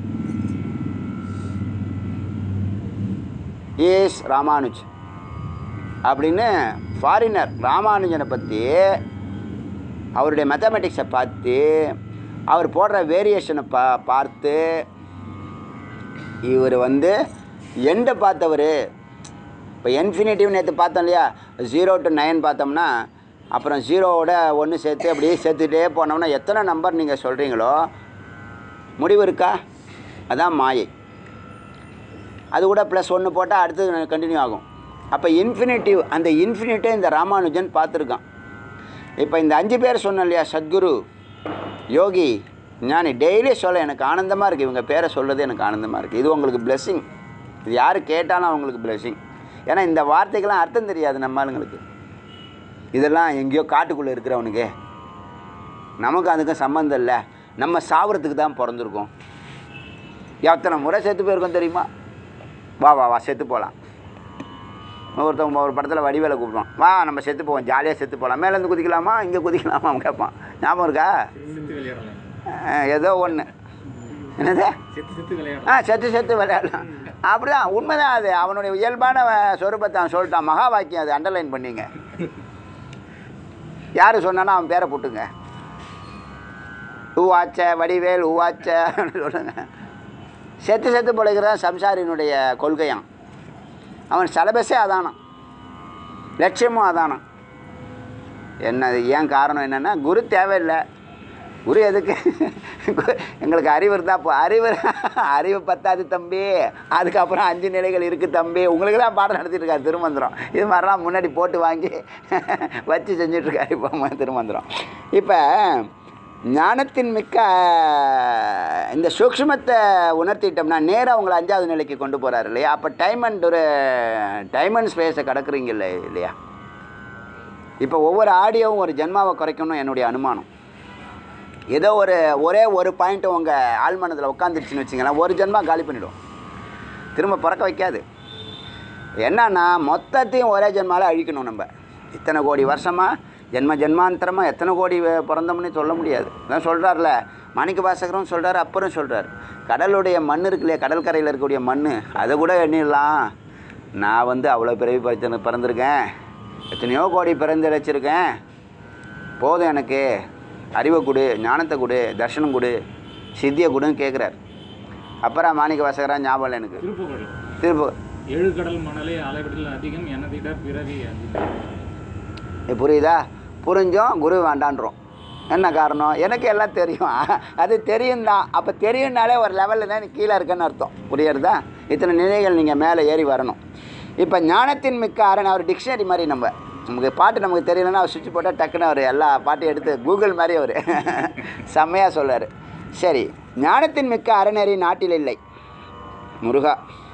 இஸ் ராமானுஜ் அப்படின்னு ஃபாரினர் ராமானுஜனை பற்றி அவருடைய மேத்தமெட்டிக்ஸை பார்த்து அவர் போடுற வேரியேஷனை பா பார்த்து இவர் வந்து எண்டை பார்த்தவர் இப்போ இன்ஃபினிட்டிவ் நேற்று பார்த்தோம் இல்லையா ஜீரோ டு நைன் பார்த்தோம்னா அப்புறம் ஜீரோவோட ஒன்று சேர்த்து அப்படியே சேர்த்துட்டே போனோம்னா எத்தனை நம்பர் நீங்கள் சொல்கிறீங்களோ முடிவு இருக்கா அதான் மாயை அது கூட ப்ளஸ் ஒன்று போட்டால் அடுத்தது கண்டினியூ ஆகும் அப்போ இன்ஃபினிட்டிவ் அந்த இன்ஃபினிட்டை இந்த ராமானுஜன் பார்த்துருக்கான் இப்போ இந்த அஞ்சு பேர் சொன்னோம் இல்லையா சத்குரு யோகி ஞானி டெய்லி சொல்ல எனக்கு ஆனந்தமாக இருக்குது இவங்க பேரை சொல்கிறது எனக்கு ஆனந்தமாக இருக்குது இது உங்களுக்கு blessing இது யார் கேட்டாலும் அவங்களுக்கு blessing ஏன்னா இந்த வார்த்தைக்கெல்லாம் அர்த்தம் தெரியாது நம்ம ஆளுங்களுக்கு இதெல்லாம் எங்கேயோ காட்டுக்குள்ளே இருக்கிறவனுக்கு நமக்கு அதுக்கும் சம்மந்தம் இல்லை நம்ம சாவறதுக்கு தான் பிறந்திருக்கோம் எத்தனை முறை செத்து போயிருக்கோம் தெரியுமா வா வா வா செத்து போகலாம் ஒருத்தவங்க ஒரு படத்தில் வடிவேலை கூப்பிடுவான் வா நம்ம செத்து போவோம் ஜாலியாக செத்து போகலாம் மேலேருந்து குதிக்கலாமா இங்கே குதிக்கலாமா அவன் கேட்பான் ஞாபகம் இருக்கா செத்து விளையாடலாம் அஹ் ஏதோ ஒன்று என்னது செத்து செத்து விளையாடலாம் ஆ செத்து செத்து விளையாடலாம் அப்படிதான் உண்மைதான் அது அவனுடைய இயல்பான வ- சொரூபத்தை அவன் சொல்லிட்டான் மகா வாக்கியம் அது அண்டர்லைன் பண்ணிங்க யார் சொன்னானோ அவன் பேரை போட்டுங்க ஊவாச்ச வடிவேல் ஊவாச்ச சொல்லுங்க செத்து செத்து பிழைக்கிறதான் சம்சாரியினுடைய கொள்கையாம் அவன் சிலபஸே அதானாம் லட்சியமும் அதானாம் என்னது ஏன் காரணம் என்னென்னா குரு தேவையில்லை குரு எதுக்கு கு- எங்களுக்கு அறிவு இருந்தால் இப்போ அறிவு அறிவு பத்தாது தம்பி அதுக்கப்புறம் அஞ்சு நிலைகள் இருக்குது தம்பி உங்களுக்கு தான் பாடம் நடத்திட்டு இருக்காரு திருமந்திரம் இது மாதிரிலாம் முன்னாடி போட்டு வாங்கி வச்சு செஞ்சிட்ருக்காரு இப்போ திருமந்திரம் இப்போ ஞானத்தின் மிக்க இந்த சூக்ஷ்மத்தை உணர்த்திட்டோம்னா நேராக அவங்கள அஞ்சாவது நிலைக்கு கொண்டு போகிறாரு இல்லையா அப்போ டைம் அண்ட் ஒரு டைம் அண்ட் ஸ்பேஸை கடக்குறீங்கல்ல இல்லையா இப்போ ஒவ்வொரு ஆடியோவும் ஒரு ஜென்மாவை குறைக்கணும் என்னுடைய அனுமானம் ஏதோ ஒரு ஒரே ஒரு பாயிண்ட் உங்கள் ஆழ்மனதில் உட்காந்துருச்சுன்னு வச்சுங்களேன் ஒரு ஜென்மா காலி பண்ணிடும் திரும்ப பிறக்க வைக்காது என்னன்னா மொத்தத்தையும் ஒரே ஜென்மாவில் அழிக்கணும் நம்ம இத்தனை கோடி வருஷமாக ஜென்ம ஜென்மாந்தரமாக எத்தனை கோடி வே- பிறந்தோம்னு சொல்ல முடியாது அதான் சொல்கிறார்ல மாணிக்க வாசகரும் சொல்கிறாரு அப்புறம் சொல்கிறார் கடலுடைய மண் இருக்கு இல்லையா கடற்கரையில் இருக்கக்கூடிய மண் அதை கூட எண்ணிடலாம் நான் வந்து அவ்வளோ பிறவி பறிச்சு பிறந்திருக்கேன் எத்தனையோ கோடி பிறந்து இழைச்சிருக்கேன் போதும் எனக்கு அறிவை கொடு ஞானத்தை கொடு தர்ஷனம் கொடு சித்தியை கொடுன்னு கேட்குறார் அப்புறம் மாணிக்க வாசகரா ஞாபகம் இல்லை எனக்கு திருப்புகழ் திரும்ப ஏழு கடல் மணலே அலைவிடல் அதிகம் எனதிட பிறவி அதிகம் இது புரியுதா புரிஞ்சோம் குரு வேண்டான்றோம் என்ன காரணம் எனக்கு எல்லாம் தெரியும் அது தெரியும் தான் அப்போ தெரியும்னாலே ஒரு லெவலில் தான் நீ கீழே இருக்கன்னு அர்த்தம் புரியுறதா இத்தனை நிலைகள் நீங்கள் மேலே ஏறி வரணும் இப்போ ஞானத்தின் மிக்க அரண் அவர் டிக்ஷனரி மாதிரி நம்ம நமக்கு பாட்டு நமக்கு தெரியலன்னா அவர் சுவிட்ச் போட்டால் டக்குன்னு அவர் எல்லா பாட்டையும் எடுத்து கூகுள் மாதிரி அவர் செம்மையாக சொல்றாரு சரி ஞானத்தின் மிக்க அறநெறி நாட்டில் இல்லை முருகா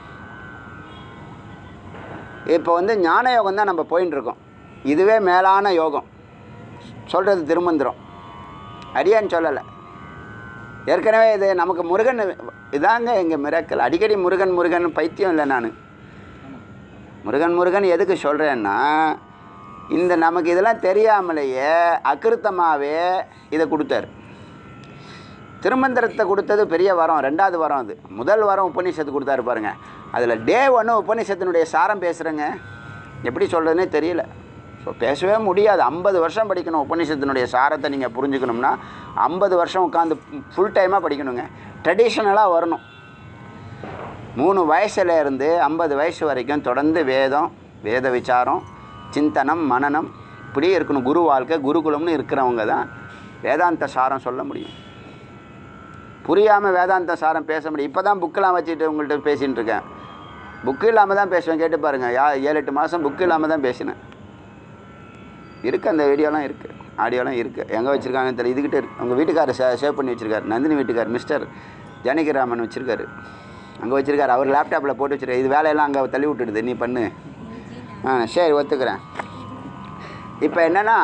இப்போ வந்து ஞான யோகம் தான் நம்ம போயின்னு இருக்கோம் இதுவே மேலான யோகம் சொல்கிறது திருமந்திரம் அடியான்னு சொல்லலை ஏற்கனவே இது நமக்கு முருகன் இதாங்க எங்கள் மிராக்கள் அடிக்கடி முருகன் முருகன் பைத்தியம் இல்லை நான் முருகன் முருகன் எதுக்கு சொல்கிறேன்னா இந்த நமக்கு இதெல்லாம் தெரியாமலேயே அக்கிருத்தமாகவே இதை கொடுத்தாரு திருமந்திரத்தை கொடுத்தது பெரிய வரம் ரெண்டாவது வரம் அது முதல் வரம் உபநிஷத்து கொடுத்தாரு பாருங்க அதில் டே ஒன்று உபநிஷத்தினுடைய சாரம் பேசுகிறேங்க எப்படி சொல்கிறதுனே தெரியல ஸோ பேசவே முடியாது ஐம்பது வருஷம் படிக்கணும் உபநிஷத்தினுடைய சாரத்தை நீங்கள் புரிஞ்சுக்கணும்னா ஐம்பது வருஷம் உட்காந்து ஃபுல் டைமாக படிக்கணுங்க ட்ரெடிஷ்னலாக வரணும் மூணு வயசுல இருந்து ஐம்பது வயசு வரைக்கும் தொடர்ந்து வேதம் வேத விசாரம் சிந்தனம் மனனம் இப்படி இருக்கணும் குரு வாழ்க்கை குருகுலம்னு இருக்கிறவங்க தான் வேதாந்த சாரம் சொல்ல முடியும் புரியாமல் வேதாந்த சாரம் பேச முடியும் இப்போ தான் புக்கெலாம் வச்சுட்டு உங்கள்கிட்ட பேசின்னு இருக்கேன் புக்கு இல்லாமல் தான் பேசுவேன் கேட்டு பாருங்கள் யா ஏழு எட்டு மாதம் புக்கு இல்லாமல் தான் பேசினேன் இருக்குது அந்த வீடியோலாம் இருக்குது ஆடியோலாம் இருக்குது எங்கே வச்சுருக்காங்கன்னு தெரியல இதுக்கிட்ட இருக்கு உங்கள் வீட்டுக்காரர் சே சேவ் பண்ணி வச்சுருக்காரு நந்தினி வீட்டுக்கார் மிஸ்டர் ஜானகிராமன் வச்சுருக்காரு அங்கே வச்சுருக்காரு அவர் லேப்டாப்பில் போட்டு வச்சுருக்காரு இது வேலையெல்லாம் அங்கே தள்ளி விட்டுடுது நீ பண்ணு ஆ சரி ஒத்துக்கிறேன் இப்போ என்னென்னா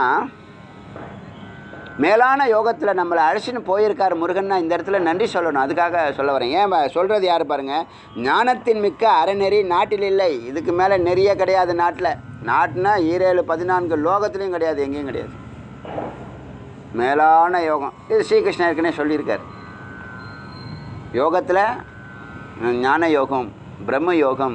மேலான யோகத்தில் நம்மளை அழைச்சின்னு போயிருக்கார் முருகன்னா இந்த இடத்துல நன்றி சொல்லணும் அதுக்காக சொல்ல வரேன் ஏன் சொல்கிறது யார் பாருங்கள் ஞானத்தின் மிக்க அறநெறி நாட்டில் இல்லை இதுக்கு மேலே நெறிய கிடையாது நாட்டில் நாட்டுனா ஈரேழு பதினான்கு லோகத்துலேயும் கிடையாது எங்கேயும் கிடையாது மேலான யோகம் இது ஸ்ரீகிருஷ்ணன் ஏற்கனவே சொல்லியிருக்கார் யோகத்தில் ஞான யோகம் பிரம்ம யோகம்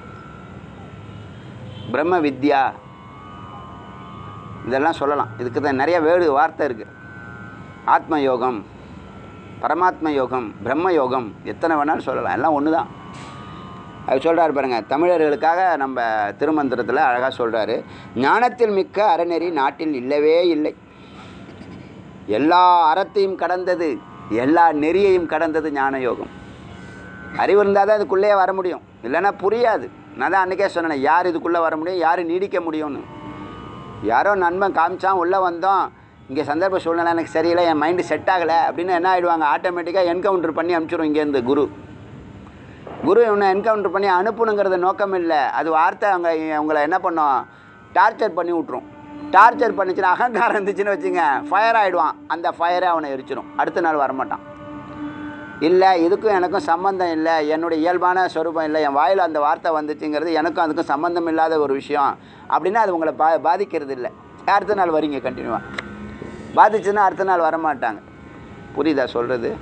பிரம்ம வித்யா இதெல்லாம் சொல்லலாம் இதுக்கு தான் நிறைய வேறு வார்த்தை இருக்குது ஆத்ம யோகம் பரமாத்ம யோகம் பிரம்ம யோகம் எத்தனை வேணாலும் சொல்லலாம் எல்லாம் ஒன்று தான் அது சொல்கிறாரு பாருங்க தமிழர்களுக்காக நம்ம திருமந்திரத்தில் அழகாக சொல்கிறாரு ஞானத்தில் மிக்க அறநெறி நாட்டில் இல்லவே இல்லை எல்லா அறத்தையும் கடந்தது எல்லா நெறியையும் கடந்தது ஞான யோகம் அறிவு இருந்தால் தான் இதுக்குள்ளேயே வர முடியும் இல்லைன்னா புரியாது நான் தான் அன்றைக்கே சொன்னேன் யார் இதுக்குள்ளே வர முடியும் யார் நீடிக்க முடியும்னு யாரோ நண்பன் காமிச்சான் உள்ளே வந்தோம் இங்கே சந்தர்ப்ப சூழ்நிலை எனக்கு சரியில்லை என் மைண்டு செட் ஆகலை அப்படின்னு என்ன ஆகிடுவாங்க ஆட்டோமேட்டிக்காக என்கவுண்டர் பண்ணி அனுப்பிச்சிடும் இங்கேருந்து குரு குரு இவனை என்கவுண்டர் பண்ணி அனுப்பணுங்கிறது நோக்கம் இல்லை அது வார்த்தை அவங்க அவங்கள என்ன பண்ணோம் டார்ச்சர் பண்ணி விட்ரும் டார்ச்சர் பண்ணிச்சுன்னா அகங்காரம் இருந்துச்சுன்னு வச்சுங்க ஃபயர் ஆகிடுவான் அந்த ஃபயரே அவனை எரிச்சிடும் அடுத்த நாள் வரமாட்டான் இல்லை இதுக்கும் எனக்கும் சம்மந்தம் இல்லை என்னுடைய இயல்பான ஸ்வரூபம் இல்லை என் வாயில் அந்த வார்த்தை வந்துச்சுங்கிறது எனக்கும் அதுக்கும் சம்மந்தம் இல்லாத ஒரு விஷயம் அப்படின்னா அது உங்களை பா பாதிக்கிறது இல்லை அடுத்த நாள் வரீங்க கண்டினியூவாக பாதிச்சுன்னா அடுத்த நாள் வரமாட்டாங்க புரியுதா சொல்கிறது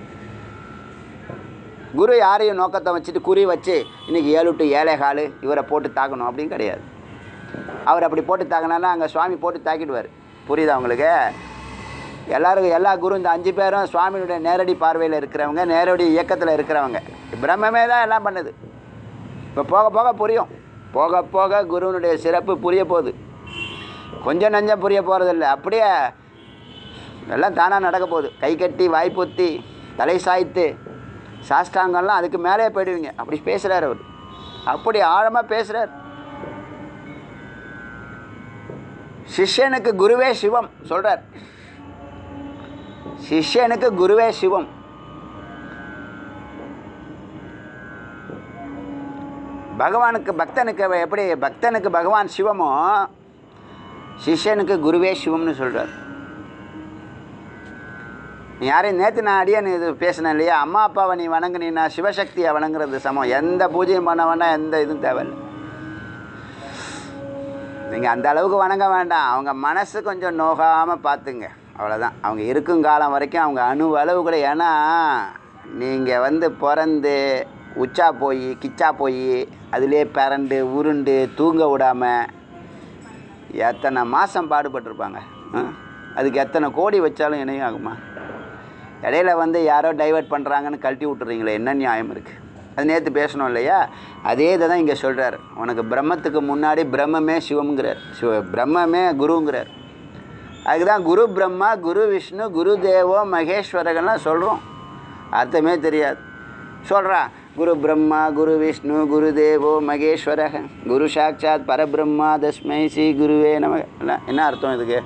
குரு யாரையும் நோக்கத்தை வச்சுட்டு குறி வச்சு இன்றைக்கி ஏழு டு ஏழை காலு இவரை போட்டு தாக்கணும் அப்படின்னு கிடையாது அவர் அப்படி போட்டு தாக்கினாலும் அங்கே சுவாமி போட்டு தாக்கிடுவார் புரியுதா உங்களுக்கு எல்லாருக்கும் எல்லா குரு இந்த அஞ்சு பேரும் சுவாமியுடைய நேரடி பார்வையில் இருக்கிறவங்க நேரடி இயக்கத்தில் இருக்கிறவங்க பிரம்மமே தான் எல்லாம் பண்ணுது இப்போ போக போக புரியும் போக போக குருவனுடைய சிறப்பு புரிய போகுது கொஞ்சம் நஞ்சம் புரிய போகிறதில்ல அப்படியே எல்லாம் தானாக நடக்க போகுது கை கட்டி வாய் பொத்தி தலை சாய்த்து சாஷ்டாங்கம்லாம் அதுக்கு மேலே போயிடுவீங்க அப்படி பேசுகிறார் அவர் அப்படி ஆழமாக பேசுகிறார் சிஷ்யனுக்கு குருவே சிவம் சொல்கிறார் சிஷ்யனுக்கு குருவே சிவம் பகவானுக்கு பக்தனுக்கு எப்படி பக்தனுக்கு பகவான் சிவமோ சிஷ்யனுக்கு குருவே சிவம்னு சொல்கிறார் நீ யாரையும் நேற்று நான் அடியன் இது பேசினேன் இல்லையா அம்மா அப்பாவை நீ வணங்குனீன்னா சிவசக்தியை வணங்குறது சமம் எந்த பூஜையும் பண்ண வேண்டாம் எந்த இதுவும் தேவையில்லை நீங்கள் அந்த அளவுக்கு வணங்க வேண்டாம் அவங்க மனசு கொஞ்சம் நோகாமல் பார்த்துங்க அவ்வளோதான் அவங்க இருக்கும் காலம் வரைக்கும் அவங்க அணு அளவு கூட ஏன்னா நீங்கள் வந்து பிறந்து உச்சா போய் கிச்சா போய் அதிலே பிறண்டு உருண்டு தூங்க விடாமல் எத்தனை மாதம் பாடுபட்டிருப்பாங்க ஆ? அதுக்கு எத்தனை கோடி வச்சாலும் இணையும் ஆகுமா இடையில வந்து யாரோ டைவர்ட் பண்ணுறாங்கன்னு கழட்டி விட்டுறீங்களே என்ன நியாயம் இருக்குது அது நேற்று பேசணும் இல்லையா அதே இதை தான் இங்கே சொல்கிறார் உனக்கு பிரம்மத்துக்கு முன்னாடி பிரம்மமே சிவம்ங்கிறார் சிவ பிரம்மமே குருங்கிறார் அதுக்கு தான் குரு பிரம்மா குரு விஷ்ணு குரு தேவோ மகேஸ்வரகன்லாம் சொல்கிறோம் அர்த்தமே தெரியாது சொல்கிறா குரு பிரம்மா குரு விஷ்ணு குரு தேவோ மகேஸ்வரக குரு சாட்சாத் பரபிரம்மா தஸ்மை ஸ்ரீ குருவே நம என்ன என்ன அர்த்தம் இதுக்கு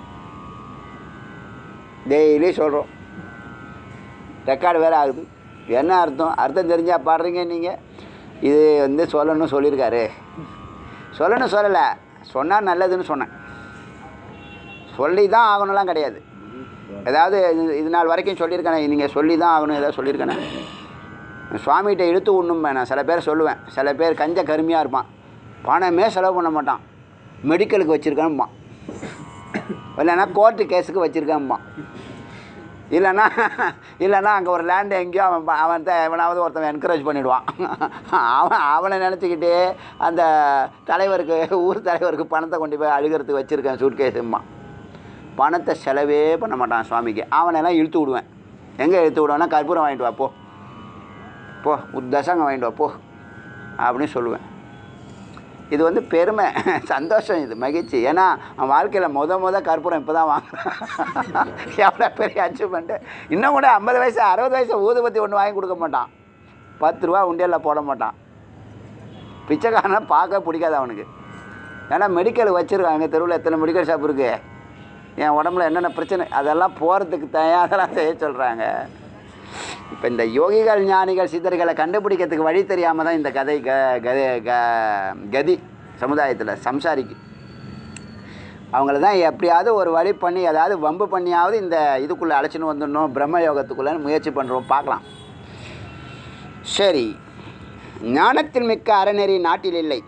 டெய்லி சொல்கிறோம் ரெக்கார்டு வேறு ஆகுது என்ன அர்த்தம் அர்த்தம் தெரிஞ்சால் பாடுறீங்க நீங்கள் இது வந்து சொல்லணும்னு சொல்லியிருக்காரு சொல்லணும் சொல்லலை சொன்னால் நல்லதுன்னு சொன்னேன் சொல்லி தான் ஆகணும்லாம் கிடையாது ஏதாவது இது- இது நாள் வரைக்கும் சொல்லியிருக்கேனே நீங்கள் சொல்லி தான் ஆகணும் ஏதாவது சொல்லியிருக்கேனே சுவாமிகிட்ட இழுத்து உண்ணும்பேன் நான் சில பேர் சொல்லுவேன் சில பேர் கஞ்ச கருமையாக இருப்பான் பணமே செலவு பண்ண மாட்டான் மெடிக்கலுக்கு வச்சுருக்கான்பான் இல்லைன்னா கோர்ட்டு கேஸுக்கு வச்சுருக்கான்பான் இல்லைன்னா இல்லைன்னா அங்கே ஒரு லேண்டு எங்கேயோ அவன் ப- அவன் தான் எவனாவது ஒருத்தன் என்கரேஜ் பண்ணிவிடுவான் அவன் அவனை நினச்சிக்கிட்டு அந்த தலைவருக்கு ஊர் தலைவருக்கு பணத்தை கொண்டு போய் அழுகிறதுக்கு வச்சுருக்கேன் சூட்கேஸும்மா பணத்தை செலவே பண்ண மாட்டான் சுவாமிக்கு அவனெல்லாம் இழுத்து விடுவேன் எங்கே இழுத்து விடுவேன்னா கற்பூரம் வாங்கிட்டு வா போ போ ஒரு தசங்கம் வாங்கிட்டு வா போ அப்படின்னு சொல்லுவேன் இது வந்து பெருமை சந்தோஷம் இது மகிழ்ச்சி ஏன்னா அவன் வாழ்க்கையில் முத முத கற்பூரம் இப்போ தான் வாங்குறான் எவ்வளோ பெரிய அச்சீவ்மெண்ட்டு இன்னும் கூட ஐம்பது வயசு அறுபது வயசு ஊதுபத்தி ஒன்று வாங்கி கொடுக்க மாட்டான் பத்து ரூபா உண்டியலில் போட மாட்டான் பிச்சைக்காரனை பார்க்க பிடிக்காது அவனுக்கு ஏன்னா மெடிக்கல் வச்சுருக்காங்க தெருவில் எத்தனை மெடிக்கல் ஷாப் இருக்குது என் உடம்புல என்னென்ன பிரச்சனை அதெல்லாம் போகிறதுக்கு தயார் அதெல்லாம் செய்ய சொல்கிறாங்க இப்போ இந்த யோகிகள் ஞானிகள் சித்தர்களை கண்டுபிடிக்கிறதுக்கு வழி தெரியாமல் தான் இந்த கதை க கதை க கதி சமுதாயத்தில் சம்சாரிக்கு அவங்கள தான் எப்படியாவது ஒரு வழி பண்ணி ஏதாவது வம்பு பண்ணியாவது இந்த இதுக்குள்ளே அழைச்சின்னு வந்துடணும் பிரம்ம யோகத்துக்குள்ளே முயற்சி பண்ணுறோம் பார்க்கலாம் சரி ஞானத்தில் மிக்க அறநெறி நாட்டில் இல்லை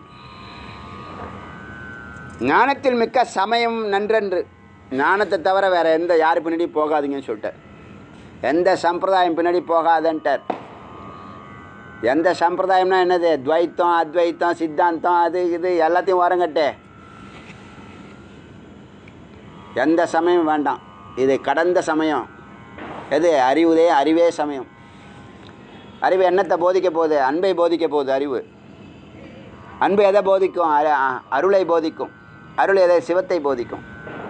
ஞானத்தில் மிக்க சமயம் நன்றன்று ஞானத்தை தவிர வேறு எந்த யார் பின்னாடி போகாதீங்கன்னு சொல்லிட்டார் எந்த சம்பிரதாயம் பின்னாடி போகாதன்ட்டார் எந்த சம்பிரதாயம்னா என்னது துவைத்தம் அத்வைத்தம் சித்தாந்தம் அது இது எல்லாத்தையும் வரங்கட்டு எந்த சமயம் வேண்டாம் இது கடந்த சமயம் எது அறிவுதே அறிவே சமயம் அறிவு என்னத்தை போதிக்க போகுது அன்பை போதிக்க போகுது அறிவு அன்பு எதை போதிக்கும் அரு- அ- அருளை போதிக்கும் அருள் எதை சிவத்தை போதிக்கும்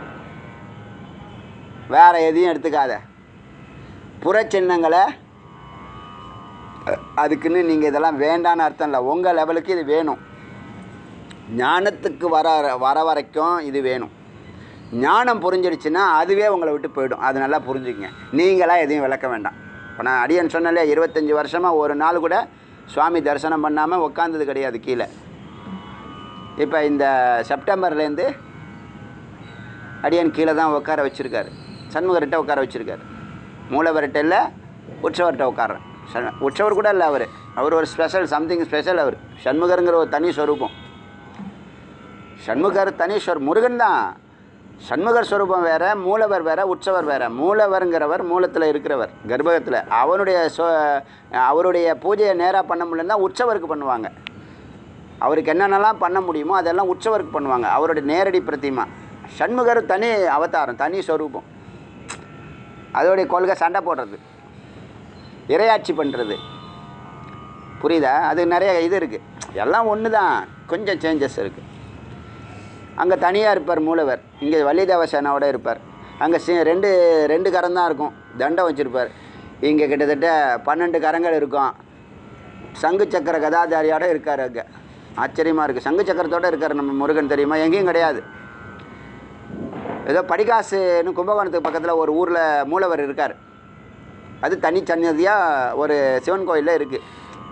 வேற எதையும் எடுத்துக்காத புறச்சின்னங்களை அ- அதுக்குன்னு நீங்கள் இதெல்லாம் வேண்டான்னு அர்த்தம் இல்லை உங்கள் லெவலுக்கு இது வேணும் ஞானத்துக்கு வர வர வரைக்கும் இது வேணும் ஞானம் புரிஞ்சிடுச்சுன்னா அதுவே உங்களை விட்டு போயிடும் அது நல்லா புரிஞ்சுக்கங்க நீங்களாக எதையும் விளக்க வேண்டாம் இப்போ நான் அடியன் சொன்னலே இருபத்தஞ்சி வருஷமாக ஒரு நாள் கூட சுவாமி தரிசனம் பண்ணாமல் உட்காந்தது கிடையாது கீழே இப்போ இந்த செப்டம்பர்லேருந்து அடியன் கீழே தான் உட்கார வச்சுருக்காரு சண்முகர்கிட்ட உட்கார வச்சுருக்காரு மூலவர்கிட்ட இல்லை உற்சவர்கிட்ட உட்கார்றேன் ச- உற்சவர் கூட இல்லை அவர் அவர் ஒரு ஸ்பெஷல் சம்திங் ஸ்பெஷல் அவர் சண்முகருங்கிற ஒரு தனி ஸ்வரூபம் சண்முகர் தனீஸ்வர் முருகன் தான் சண்முகர் ஸ்வரூபம் வேற மூலவர் வேற உற்சவர் வேற மூலவருங்கிறவர் மூலத்தில் இருக்கிறவர் கர்ப்பகத்தில் அவனுடைய சொ அவருடைய பூஜையை நேராக பண்ண முடியலன்னா உற்சவருக்கு பண்ணுவாங்க அவருக்கு என்னென்னலாம் பண்ண முடியுமோ அதெல்லாம் உற்சவருக்கு பண்ணுவாங்க அவருடைய நேரடி பிரதிமா சண்முகர் தனி அவதாரம் தனி ஸ்வரூபம் அதோடைய கொள்கை சண்டை போடுறது இரையாட்சி பண்ணுறது புரியுதா அது நிறைய இது இருக்குது எல்லாம் ஒன்று தான் கொஞ்சம் சேஞ்சஸ் இருக்குது அங்கே தனியாக இருப்பார் மூலவர் இங்கே வள்ளிதேவ சேனாவோட இருப்பார் அங்கே சி ரெண்டு ரெண்டு கரம் தான் இருக்கும் தண்டம் வச்சுருப்பார் இங்கே கிட்டத்தட்ட பன்னெண்டு கரங்கள் இருக்கும் சங்கு சக்கர கதாதாரியோட இருக்கார் அங்கே ஆச்சரியமாக இருக்குது சங்கு சக்கரத்தோட இருக்கார் நம்ம முருகன் தெரியுமா எங்கேயும் கிடையாது ஏதோ படிகாசுன்னு கும்பகோணத்துக்கு பக்கத்தில் ஒரு ஊரில் மூலவர் இருக்கார் அது தனி சன்னதியாக ஒரு சிவன் கோயிலில் இருக்குது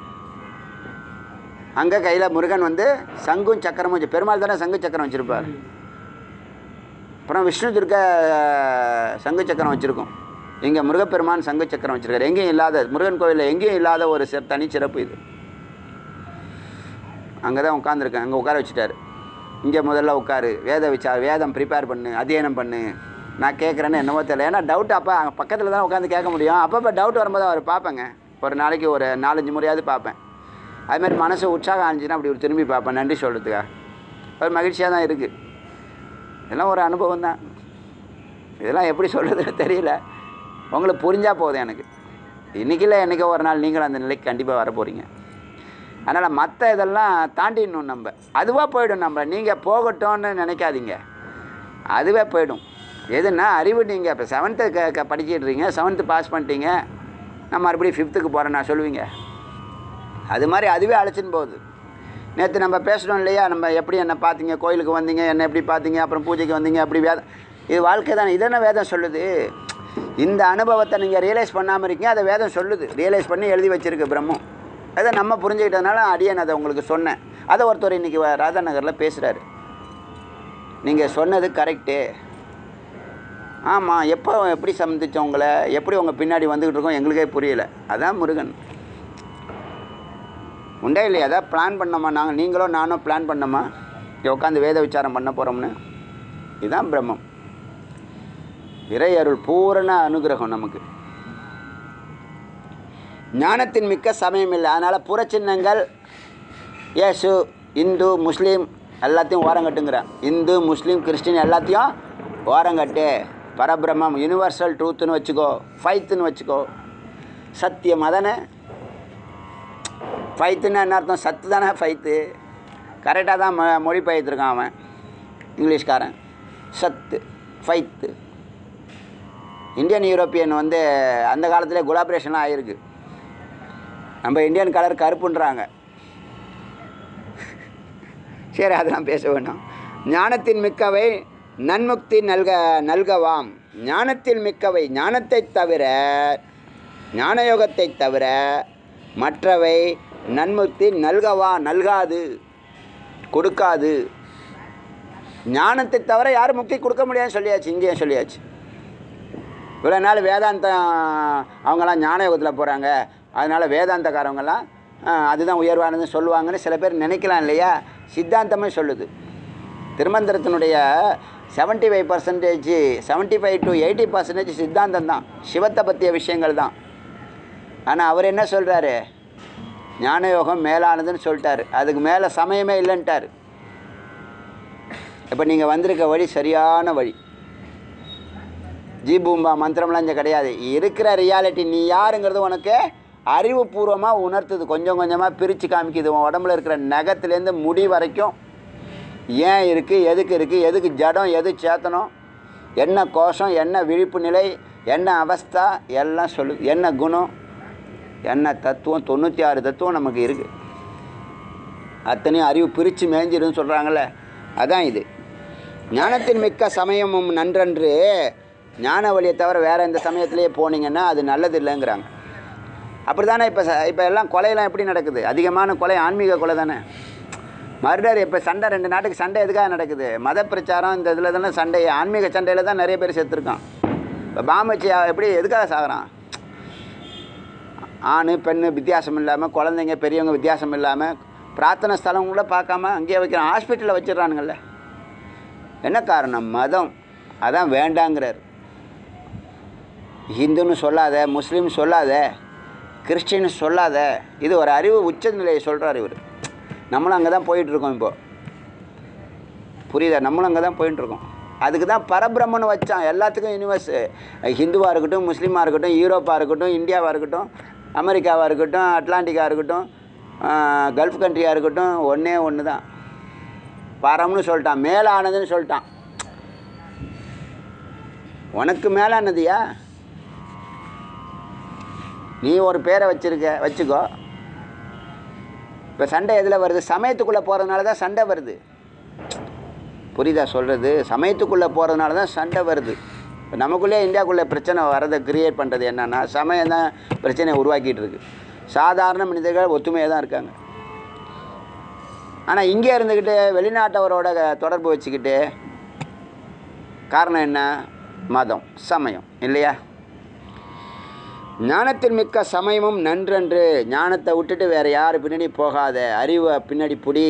அங்கே கையில் முருகன் வந்து சங்கும் சக்கரமும் வச்சு பெருமாள் தானே சங்கு சக்கரம் வச்சுருப்பார் அப்புறம் விஷ்ணு துர்க்க அஹ், சங்கு சக்கரம் வச்சுருக்கோம் இங்கே முருகப்பெருமான் சங்கு சக்கரம் வச்சுருக்காரு எங்கேயும் இல்லாத முருகன் கோயிலில் எங்கேயும் இல்லாத ஒரு சி தனி சிறப்பு இது அங்கே தான் உட்காந்துருக்கேன் அங்கே உட்கார வச்சுட்டாரு இங்கே முதல்ல உட்காரு வேத விச்சா வேதம் ப்ரிப்பேர் பண்ணு அத்தியனம் பண்ணு நான் கேட்குறேன்னு என்னவோ தெரியல ஏன்னா டவுட் அப்போ அங்கே பக்கத்தில் தான் உட்காந்து கேட்க முடியும் அப்பப்போ டவுட் வரும்போது அவர் பார்ப்பேங்க ஒரு நாளைக்கு ஒரு நாலஞ்சு முறையாவது பார்ப்பேன் அது மாதிரி மனசு உற்சாகம் ஆனிச்சுன்னா அப்படி ஒரு திரும்பி பார்ப்பேன் நன்றி சொல்கிறதுக்கா ஒரு மகிழ்ச்சியாக தான் இருக்குது இதெல்லாம் ஒரு அனுபவம் தான் இதெல்லாம் எப்படி சொல்கிறதுன்னு தெரியல உங்களுக்கு புரிஞ்சால் போதும் எனக்கு இன்றைக்கி இல்லை என்றைக்கோ ஒரு நாள் நீங்களும் அந்த நிலைக்கு கண்டிப்பாக வர போகிறீங்க அதனால் மற்ற இதெல்லாம் தாண்டிடணும் நம்ம அதுவாக போயிடும் நம்ம நீங்கள் போகட்டும்னு நினைக்காதீங்க அதுவே போயிடும் எதுனா அறிவு நீங்கள் இப்போ செவன்த்து க க படிச்சிட்றீங்க செவன்த்து பாஸ் பண்ணிட்டீங்க நான் மறுபடியும் ஃபிஃப்த்துக்கு போகிறேன் நான் சொல்லுவீங்க அது மாதிரி அதுவே அழைச்சின்னு போகுது நேற்று நம்ம பேசணும் இல்லையா நம்ம எப்படி என்ன பார்த்தீங்க கோயிலுக்கு வந்தீங்க என்ன எப்படி பார்த்தீங்க அப்புறம் பூஜைக்கு வந்தீங்க அப்படி வேதம் இது வாழ்க்கை தானே இதென்ன வேதம் சொல்லுது இந்த அனுபவத்தை நீங்கள் ரியலைஸ் பண்ணாமல் இருக்கீங்க அதை வேதம் சொல்லுது ரியலைஸ் பண்ணி எழுதி வச்சிருக்கு பிரம்மம் அதை நம்ம புரிஞ்சுக்கிட்டதுனால அடியேன் அதை உங்களுக்கு சொன்னேன் அதை ஒருத்தர் இன்றைக்கி ராதா நகரில் பேசுகிறாரு நீங்கள் சொன்னது கரெக்டு ஆமாம் எப்போ எப்படி சந்திச்சோம் உங்களை எப்படி உங்கள் பின்னாடி வந்துக்கிட்டு இருக்கோம் எங்களுக்கே புரியல அதான் முருகன் உண்டே இல்லையா ஏதாவது பிளான் பண்ணோமா நாங்கள் நீங்களும் நானும் பிளான் பண்ணோமா இங்கே உட்காந்து வேத விசாரம் பண்ண போகிறோம்னு இதுதான் பிரம்மம் இறை அருள் பூரண அனுகிரகம் நமக்கு ஞானத்தின் மிக்க சமயம் இல்லை அதனால் புறச்சின்னங்கள் இயேசு இந்து முஸ்லீம் எல்லாத்தையும் ஓரங்கட்டுங்கிறான் இந்து முஸ்லீம் கிறிஸ்டின் எல்லாத்தையும் ஓரங்கட்டு பரபிரம்மம் யூனிவர்சல் ட்ரூத்துன்னு வச்சுக்கோ ஃபைத்துன்னு வச்சுக்கோ சத்தியம் அதானே ஃபைத்துன்னு என்ன அர்த்தம் சத்து தானே ஃபைத்து கரெக்டாக தான் மொ மொழி பெயர்த்துருக்கான் அவன் இங்கிலீஷ்காரன் சத்து ஃபைத்து இந்தியன் யூரோப்பியன் வந்து அந்த காலத்திலே குலாபரேஷன்லாம் ஆகிருக்கு நம்ம இந்தியன் கலர் கருப்புன்றாங்க சரி அதெல்லாம் பேச வேண்டாம் ஞானத்தின் மிக்கவை நன்முக்தி நல்க நல்கவாம் ஞானத்தில் மிக்கவை ஞானத்தை தவிர ஞானயோகத்தை தவிர மற்றவை நன்முக்தி நல்கவா நல்காது கொடுக்காது ஞானத்தை தவிர யாரும் முக்தி கொடுக்க முடியாதுன்னு சொல்லியாச்சு இங்கேயும் சொல்லியாச்சு இவ்வளோ நாள் வேதாந்தம் அவங்கெல்லாம் ஞான யோகத்தில் போகிறாங்க அதனால் வேதாந்தக்காரவங்கெல்லாம் ஆ, அதுதான் உயர்வானதுன்னு சொல்லுவாங்கன்னு சில பேர் நினைக்கலாம் இல்லையா சித்தாந்தமே சொல்லுது திருமந்திரத்தினுடைய seventy five percentage seventy five to eighty percentage சித்தாந்தம் தான் சிவத்தை பற்றிய விஷயங்கள் தான் ஆனால் அவர் என்ன சொல்கிறாரு ஞானயோகம் மேலானதுன்னு சொல்லிட்டாரு அதுக்கு மேலே சமயமே இல்லைன்ட்டார் இப்போ நீங்கள் வந்திருக்க வழி சரியான வழி ஜி பூம்பா மந்திரம்லாம் இங்கே கிடையாது இருக்கிற ரியாலிட்டி நீ யாருங்கிறது உனக்கு அறிவுபூர்வமாக உணர்த்துது கொஞ்சம் கொஞ்சமாக பிரித்து காமிக்குது உன் உடம்புல இருக்கிற நகத்துலேருந்து முடி வரைக்கும் ஏன் இருக்குது எதுக்கு இருக்குது எதுக்கு ஜடம் எது சேத்தனம் என்ன கோஷம் என்ன விழிப்பு நிலை என்ன அவஸ்தா எல்லாம் சொல்லு என்ன குணம் என்ன தத்துவம் தொண்ணூற்றி ஆறு தத்துவம் நமக்கு இருக்குது அத்தனையும் அறிவு பிரித்து மேய்ஞ்சிருன்னு சொல்கிறாங்கல்ல அதான் இது ஞானத்தின் மிக்க சமயமும் நன்றன்று ஞான வழியை தவிர வேறு எந்த சமயத்திலேயே போனீங்கன்னா அது நல்லது இல்லைங்கிறாங்க அப்படி தானே இப்போ இப்போ எல்லாம் கொலையெல்லாம் எப்படி நடக்குது அதிகமான கொலை ஆன்மீக கொலை தானே மர்டர் இப்போ சண்டை ரெண்டு நாட்டுக்கு சண்டை எதுக்காக நடக்குது மத பிரச்சாரம் இந்த இதில் தானே சண்டை ஆன்மீக சண்டையில் தான் நிறைய பேர் செத்துருக்கான் இப்போ பாம்பு வச்சு எப்படி எதுக்காக சாகுறான் ஆண் பெண் வித்தியாசம் இல்லாமல் குழந்தைங்க பெரியவங்க வித்தியாசம் இல்லாமல் பிரார்த்தனை ஸ்தலம் கூட பார்க்காம அங்கேயே வைக்கிறான் ஹாஸ்பிட்டலில் வச்சிடறானுங்கள்ல என்ன காரணம் மதம் அதான் வேண்டாங்கிறார் ஹிந்துன்னு சொல்லாத முஸ்லீம் சொல்லாத கிறிஸ்டின் சொல்லாத இது ஒரு அறிவு உச்ச நிலையை சொல்கிறார் இவர் நம்மளும் அங்கே தான் போயிட்டுருக்கோம் இப்போ புரியுதா நம்மளும் அங்கே தான் போயிட்டுருக்கோம் அதுக்கு தான் பரபிரம்மன் வச்சான் எல்லாத்துக்கும் யூனிவர்ஸ் ஹிந்துவாக இருக்கட்டும் முஸ்லீமாக இருக்கட்டும் யூரோப்பாக இருக்கட்டும் இந்தியாவாக இருக்கட்டும் அமெரிக்காவாக இருக்கட்டும் அட்லாண்டிக்காக இருக்கட்டும் ஆஹ், கல்ஃப் கண்ட்ரியாக இருக்கட்டும் ஒன்றே ஒன்று தான் பரம்னு சொல்லிட்டான் மேலானதுன்னு சொல்லிட்டான் உனக்கு மேலானதுயா நீ ஒரு பேரை வச்சிருக்க வச்சுக்கோ இப்போ சண்டை எதில் வருது சமயத்துக்குள்ளே போகிறதுனால தான் சண்டை வருது புரியுதா சொல்கிறது சமயத்துக்குள்ளே போகிறதுனால தான் சண்டை வருது இப்போ நமக்குள்ளே இந்தியாவுக்குள்ளே பிரச்சனை வரதை கிரியேட் பண்ணுறது என்னன்னா சமயம் தான் பிரச்சனையை உருவாக்கிட்டு இருக்கு சாதாரண மனிதர்கள் ஒத்துமையாக தான் இருக்காங்க ஆனால் இங்கே இருந்துக்கிட்டு வெளிநாட்டவரோட க- தொடர்பு வச்சுக்கிட்டு காரணம் என்ன மதம் சமயம் இல்லையா ஞானத்தின் மிக்க சமயமும் நன்றன்று ஞானத்தை விட்டுட்டு வேறு யார் பின்னாடி போகாத அறிவை பின்னாடி புடி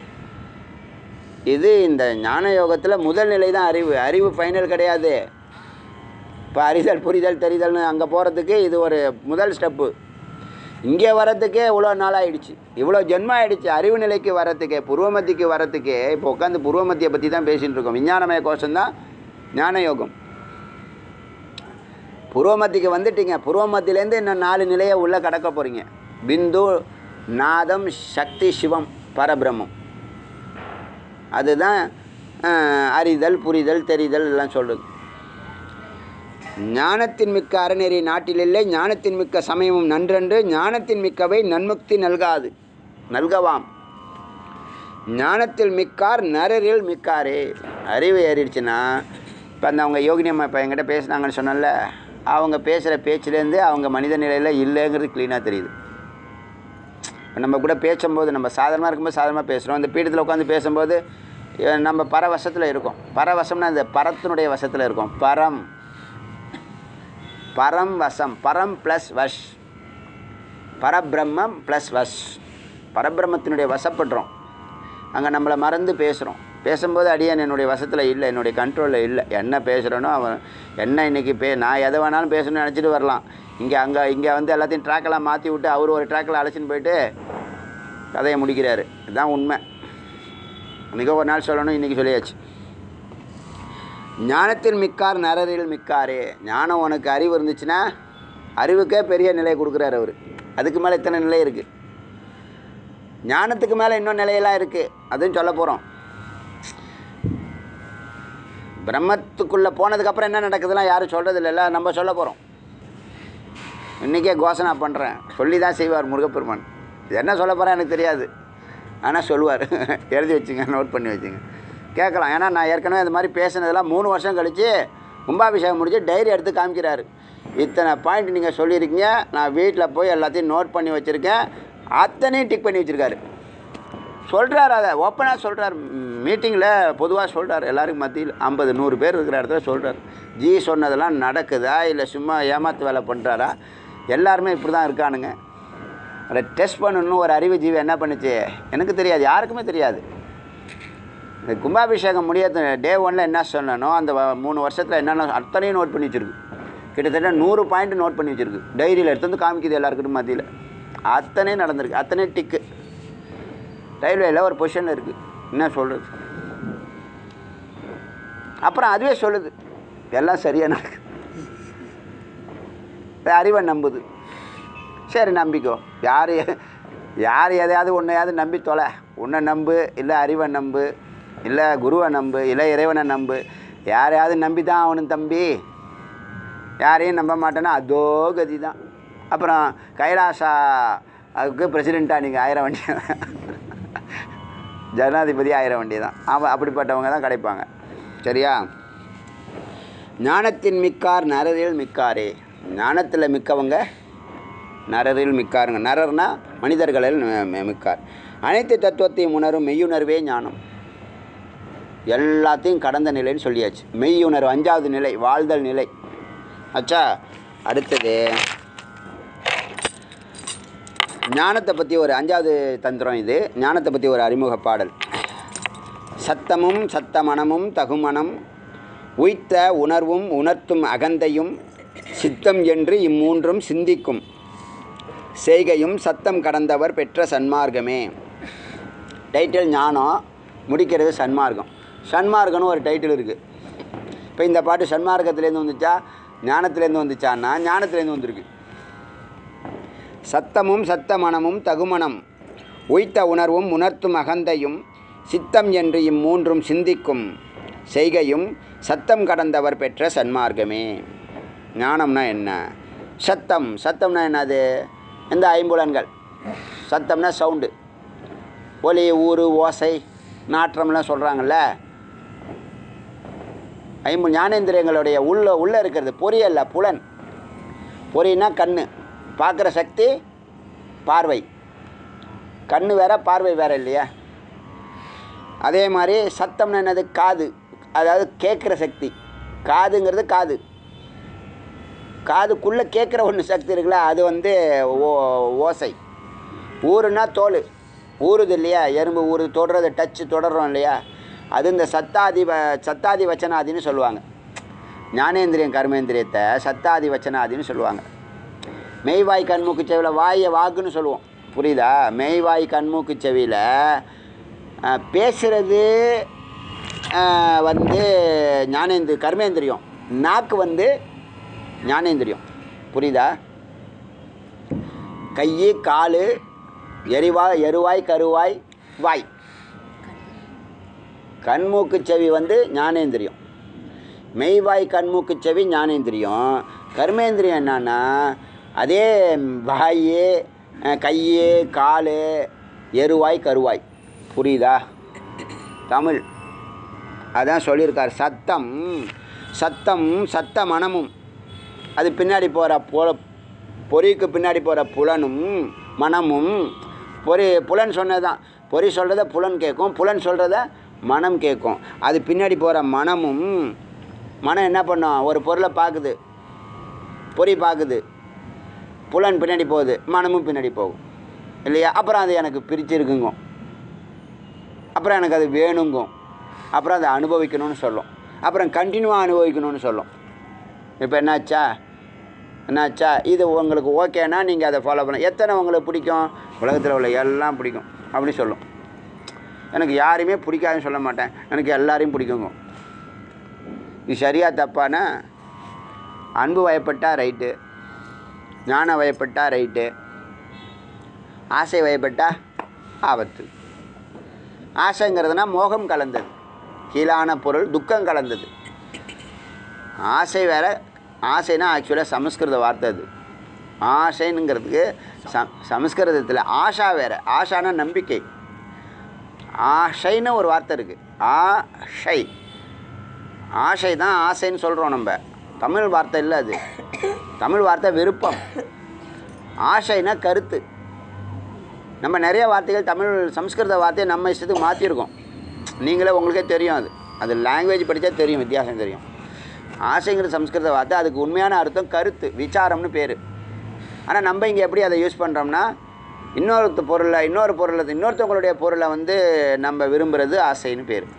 இது இந்த ஞான யோகத்தில் முதல் நிலை தான் அறிவு அறிவு ஃபைனல் கிடையாது இப்போ அறிதல் புரிதல் தெரிதல்னு அங்கே போகிறதுக்கு இது ஒரு முதல் ஸ்டெப்பு இங்கே வரத்துக்கே இவ்வளோ நாள் ஆயிடுச்சு இவ்வளோ ஜென்மம் ஆயிடுச்சு அறிவு நிலைக்கு வரத்துக்கே புருவமத்திக்கு வரத்துக்கே இப்போ உட்காந்து புருவமத்தியை பற்றி தான் பேசிகிட்டு இருக்கோம் விஞ்ஞானமய கோஷம் தான் ஞான யோகம் புருவமத்திக்கு வந்துட்டீங்க புருவமத்திலேருந்து இன்னும் நாலு நிலையை உள்ளே கடக்க போகிறீங்க பிந்து நாதம் சக்தி சிவம் பரபிரம்மம் அதுதான் அஹ், அறிதல் புரிதல் தெரிதல் எல்லாம் சொல்லுது ஞானத்தின் மிக்க அறநெறி நாட்டிலில்லை ஞானத்தின் மிக்க சமயமும் நன்றன்று ஞானத்தின் மிக்கவை நன்முக்தி நல்காது நல்கவாம் ஞானத்தில் மிக்கார் நரரில் மிக்காரே அறிவு ஏறிடுச்சுன்னா இப்போ அந்த அவங்க யோகினி அம்மா இப்போ என்கிட்ட பேசுனாங்கன்னு சொன்னல அவங்க பேசுகிற பேச்சுலேருந்து அவங்க மனித நிலையில் இல்லைங்கிறது க்ளீனாக தெரியுது இப்போ நம்ம கூட பேசும்போது நம்ம சாதாரணமாக இருக்கும்போது சாதாரணமாக பேசுகிறோம் அந்த பீடத்தில் உட்காந்து பேசும்போது அஹ், நம்ம பரவசத்தில் இருக்கோம் பரவசம்னா அந்த பரத்தினுடைய வசத்தில் இருக்கோம் பரம் பரம் வசம் பரம் ப்ளஸ் வஷ் பரபிரம்மம் ப்ளஸ் வஷ் பரபிரம்மத்தினுடைய வசப்படுறோம் அங்கே நம்மளை மறந்து பேசுகிறோம் பேசும்போது அடியன் என்னுடைய வசத்தில் இல்லை என்னுடைய கண்ட்ரோலில் இல்லை என்ன பேசுகிறேனோ அவன் என்ன இன்றைக்கி பே நான் எதை வேணாலும் பேசணும்னு நினச்சிட்டு வரலாம் இங்கே அங்கே இங்கே வந்து எல்லாத்தையும் ட்ராக்கெல்லாம் மாற்றி விட்டு அவர் ஒரு ட்ராக்கில் அழைச்சின்னு போயிட்டு கதையை முடிக்கிறாரு இதுதான் உண்மை மிக ஒரு நாள் சொல்லணும் இன்றைக்கி சொல்லியாச்சு ஞானத்தில் மிக்கார் நரரில் மிக்காரே ஞானம் உனக்கு அறிவு இருந்துச்சுன்னா அறிவுக்கே பெரிய நிலை கொடுக்குறாரு அவர் அதுக்கு மேலே இத்தனை நிலை இருக்குது ஞானத்துக்கு மேலே இன்னும் நிலையெல்லாம் இருக்குது அதுவும் சொல்ல போகிறோம் பிரம்மத்துக்குள்ளே போனதுக்கப்புறம் என்ன நடக்குதுலாம் யாரும் சொல்கிறது இல்லைல்ல நம்ம சொல்ல போகிறோம் இன்றைக்கே கோசனா பண்ணுறேன் சொல்லி தான் செய்வார் முருகப்பெருமான் இது என்ன சொல்ல போகிறேன் எனக்கு தெரியாது ஆனால் சொல்லுவார் எழுதி வச்சுங்க நோட் பண்ணி வச்சுங்க கேட்கலாம் ஏன்னா நான் ஏற்கனவே இந்த மாதிரி பேசுனதெல்லாம் மூணு வருஷம் கழித்து கும்பாபிஷேகம் முடிச்சு டைரி எடுத்து காமிக்கிறாரு இத்தனை பாயிண்ட் நீங்கள் சொல்லியிருக்கீங்க நான் வீட்டில் போய் எல்லாத்தையும் நோட் பண்ணி வச்சுருக்கேன் அத்தனையும் டிக் பண்ணி வச்சுருக்காரு சொல்கிறார் அதை ஓப்பனாக சொல்கிறார் மீட்டிங்கில் பொதுவாக சொல்கிறார் எல்லாருக்கும் மத்தியில் ஐம்பது நூறு பேர் இருக்கிற இடத்துல சொல்கிறார் ஜி சொன்னதெல்லாம் நடக்குதா இல்லை சும்மா ஏமாத்து வேலை பண்ணுறாரா எல்லாருமே இப்படி தான் இருக்கானுங்க அதை டெஸ்ட் பண்ணணும்னு ஒரு அறிவு ஜீவி என்ன பண்ணுச்சு எனக்கு தெரியாது யாருக்குமே தெரியாது இந்த கும்பாபிஷேகம் முடிய டே ஒன்ல என்ன சொன்னனோ அந்த வ- மூணு வருஷத்தில் என்னென்ன அத்தனையும் நோட் பண்ணி வச்சிருக்கு கிட்டத்தட்ட நூறு பாயிண்ட் நோட் பண்ணி வச்சிருக்கு டைரியில் எடுத்து வந்து காமிக்குது எல்லாருக்கிட்டும் மத்தியில் அத்தனையும் நடந்திருக்கு அத்தனை டிக்கு ரயில்வேயில் ஒரு பொசிஷனில் இருக்குது என்ன சொல்கிறது அப்புறம் அதுவே சொல்லுது எல்லாம் சரியாக நடக்குது இது அறிவை நம்புது சரி நம்பிக்கோ யார் யார் எதையாவது ஒன்றையாவது நம்பி தொலை உன்னை நம்பு இல்லை அறிவை நம்பு இல்லை குருவை நம்பு இல்லை இறைவனை நம்பு யாரையாவது நம்பி தான் அவனு தம்பி யாரையும் நம்ப மாட்டேன்னா அதோ கதி தான் அப்புறம் கைலாசா அதுக்கு பிரசிடெண்ட்டாக நீங்கள் ஆயிர வேண்டிய ஜனாதிபதி ஆயிர வேண்டியதான் அவன் அப்படிப்பட்டவங்க தான் கிடைப்பாங்க சரியா ஞானத்தின் மிக்கார் நரரில் மிக்காரே ஞானத்தில் மிக்கவங்க நரரில் மிக்காருங்க நரர்னா மனிதர்களில் மி- மி- மிக்கார் அனைத்து தத்துவத்தையும் உணரும் மெய்யுணர்வே ஞானம் எல்லாத்தையும் கடந்த நிலைன்னு சொல்லியாச்சு மெய்யுணர்வு அஞ்சாவது நிலை வாழ்தல் நிலை அச்சா அடுத்தது ஞானத்தை பற்றி ஒரு அஞ்சாவது தந்திரம் இது ஞானத்தை பற்றி ஒரு அறிமுக பாடல் சத்தமும் சத்தமனமும் தகுமனம் உய்த்த உணர்வும் உணர்த்தும் அகந்தையும் சித்தம் என்று இம்மூன்றும் சிந்திக்கும் செய்கையும் சத்தம் கடந்தவர் பெற்ற சன்மார்க்கமே டைட்டில் ஞானம் முடிக்கிறது சன்மார்க்கம் சன்மார்க்கம்னு ஒரு டைட்டில் இருக்குது இப்போ இந்த பாட்டு சன்மார்க்கத்துலேருந்து வந்துச்சா ஞானத்துலேருந்து வந்துச்சான்னா ஞானத்துலேருந்து வந்திருக்கு சத்தமும் சத்த மனமும் தகுமனம் உய்த்த உணர்வும் உணர்த்தும் அகந்தையும் சித்தம் என்று இம்மூன்றும் சிந்திக்கும் செய்கையும் சத்தம் கடந்தவர் பெற்ற சன்மார்க்கமே ஞானம்னா என்ன சத்தம் சத்தம்னா என்னது இந்த ஐம்புலன்கள் சத்தம்னா சவுண்டு ஒலி ஊறு ஓசை நாற்றம்லாம் சொல்கிறாங்கல்ல ஐம்பு ஞானேந்திரியங்களுடைய உள்ள உள்ளே இருக்கிறது பொறியல்ல புலன் பொறின்னா கண்ணு பார்க்குற சக்தி பார்வை கண்ணு வேற பார்வை வேற இல்லையா அதே மாதிரி சத்தம்னு என்னது காது அதாவது கேட்குற சக்தி காதுங்கிறது காது காதுக்குள்ளே கேட்குற ஒன்று சக்தி இருக்குல்ல அது வந்து ஓ ஓசை ஊருன்னா தோல் ஊறுது இல்லையா எறும்பு ஊறுது தொடுறது டச்சு தொடர்றோம் இல்லையா அது இந்த சத்தாதி வ சத்தாதி வச்சனாதின்னு சொல்லுவாங்க ஞானேந்திரியம் கர்மேந்திரியத்தை சத்தாதி வச்சனாதின்னு சொல்லுவாங்க மெய்வாய் கண்மூக்கு செவியில் வாயை வாக்குன்னு சொல்லுவோம் புரியுதா மெய்வாய் கண்மூக்கு செவியில் பேசுகிறது வந்து ஞானேந்திர கர்மேந்திரியம் நாக்கு வந்து ஞானேந்திரியம் புரியுதா கை கால் எரிவாய் எருவாய் கருவாய் வாய் கண்மூக்கு செவி வந்து ஞானேந்திரியம் மெய்வாய் கண்மூக்கு செவி ஞானேந்திரியம் கர்மேந்திரியம் என்னன்னா அதே வாய் கை கால் எருவாய் கருவாய் புரியுதா தமிழ் அதான் சொல்லியிருக்கார் சத்தம் சத்தம் சத்த மனமும் அது பின்னாடி போகிற புல பொறிக்கு பின்னாடி போகிற புலனும் மனமும் பொறி புலன் சொன்னதான் பொறி சொல்கிறத புலன் கேட்கும் புலன் சொல்கிறத மனம் கேட்கும் அது பின்னாடி போகிற மனமும் மனம் என்ன பண்ணும் ஒரு பொருளை பார்க்குது பொறி பார்க்குது புலன் பின்னாடி போகுது மனமும் பின்னாடி போகும் இல்லையா அப்புறம் அது எனக்கு பிரிச்சிருக்குங்க அப்புறம் எனக்கு அது வேணுங்க அப்புறம் அதை அனுபவிக்கணும்னு சொல்லும் அப்புறம் கண்டினியூவாக அனுபவிக்கணும்னு சொல்லும் இப்போ என்னாச்சா என்னாச்சா இது உங்களுக்கு ஓகேனா நீங்கள் அதை ஃபாலோ பண்ண எத்தனை உங்களுக்கு பிடிக்கும் உலகத்தில் உள்ள எல்லாம் பிடிக்கும் அப்படி சொல்லும் எனக்கு யாரையுமே பிடிக்காதுன்னு சொல்ல மாட்டேன் எனக்கு எல்லாரையும் பிடிக்குங்க இது சரியா தப்பானா அன்பு வயப்பட்டா ரைட்டு ஞான வயப்பட்டா ரைட்டு ஆசை வயப்பட்டா ஆபத்து ஆசைங்கிறதுனா மோகம் கலந்தது கீழான பொருள் துக்கம் கலந்தது ஆசை வேற ஆசைனா ஆக்சுவலாக சமஸ்கிருத வார்த்தை அது ஆசைனுங்கிறதுக்கு ச சமஸ்கிருதத்தில் ஆஷா வேற ஆஷானா நம்பிக்கை ஆஷைன்னு ஒரு வார்த்தை இருக்குது ஆஷை ஆசை தான் ஆசைன்னு சொல்கிறோம் நம்ம தமிழ் வார்த்தை இல்லை அது தமிழ் வார்த்தை விருப்பம் ஆசைனா கருத்து நம்ம நிறைய வார்த்தைகள் தமிழ் சம்ஸ்கிருத வார்த்தையை நம்ம இஷ்டத்துக்கு மாற்றிருக்கோம் நீங்களே உங்களுக்கே தெரியும் அது அது லாங்குவேஜ் படித்தா தெரியும் வித்தியாசம் தெரியும் ஆசைங்கிற சம்ஸ்கிருத வார்த்தை அதுக்கு உண்மையான அர்த்தம் கருத்து விசாரம்னு பேர் ஆனால் நம்ம இங்கே எப்படி அதை யூஸ் பண்ணுறோம்னா இன்னொருத்த பொருளை இன்னொரு பொருளை இன்னொருத்தவங்களுடைய பொருளை வந்து நம்ம விரும்புகிறது ஆசைன்னு பேர்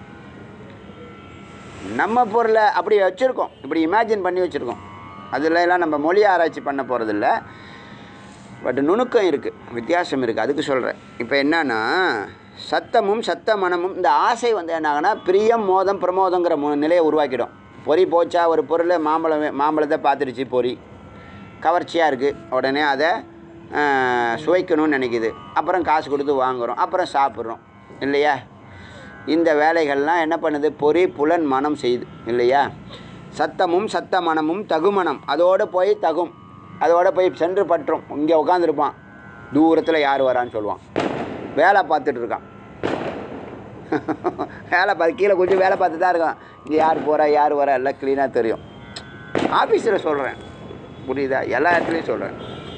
நம்ம பொருளை அப்படி வச்சுருக்கோம் இப்படி இமேஜின் பண்ணி வச்சுருக்கோம் அதில் எல்லாம் நம்ம மொழி ஆராய்ச்சி பண்ண போகிறதில்ல பட் நுணுக்கம் இருக்குது வித்தியாசம் இருக்குது அதுக்கு சொல்கிறேன் இப்போ என்னன்னா சத்தமும் சத்த மனமும் இந்த ஆசை வந்து என்னாகனா பிரியம் மோதம் பிரமோதங்கிற மு நிலையை உருவாக்கிடும் பொறி போச்சா ஒரு பொருள் மாம்பழம் வே- மாம்பழத்தை பார்த்துருச்சு பொறி கவர்ச்சியாக இருக்குது உடனே அதை ஆஹ், சுவைக்கணும்னு நினைக்குது அப்புறம் காசு கொடுத்து வாங்குகிறோம் அப்புறம் சாப்பிட்றோம் இல்லையா இந்த வேலைகள்லாம் என்ன பண்ணுது பொறி புலன் மனம் செய்யுது இல்லையா சத்தமும் சத்த மனமும் தகுமனம் அதோடு போய் தகும் அதோட போய் சென்று பற்றும் இங்கே உட்காந்துருப்பான் தூரத்தில் யார் வரான்னு சொல்லுவான் வேலை பார்த்துட்டு இருக்கான் வேலை பார்த்து கீழே கொஞ்சம் வேலை பார்த்து தான் இருக்கான் இங்கே யார் போகிறா யார் வரா எல்லாம் க்ளீனாக தெரியும் ஆஃபீஸில் சொல்கிறேன் புரியுதா எல்லா இடத்துலையும் சொல்கிறேன்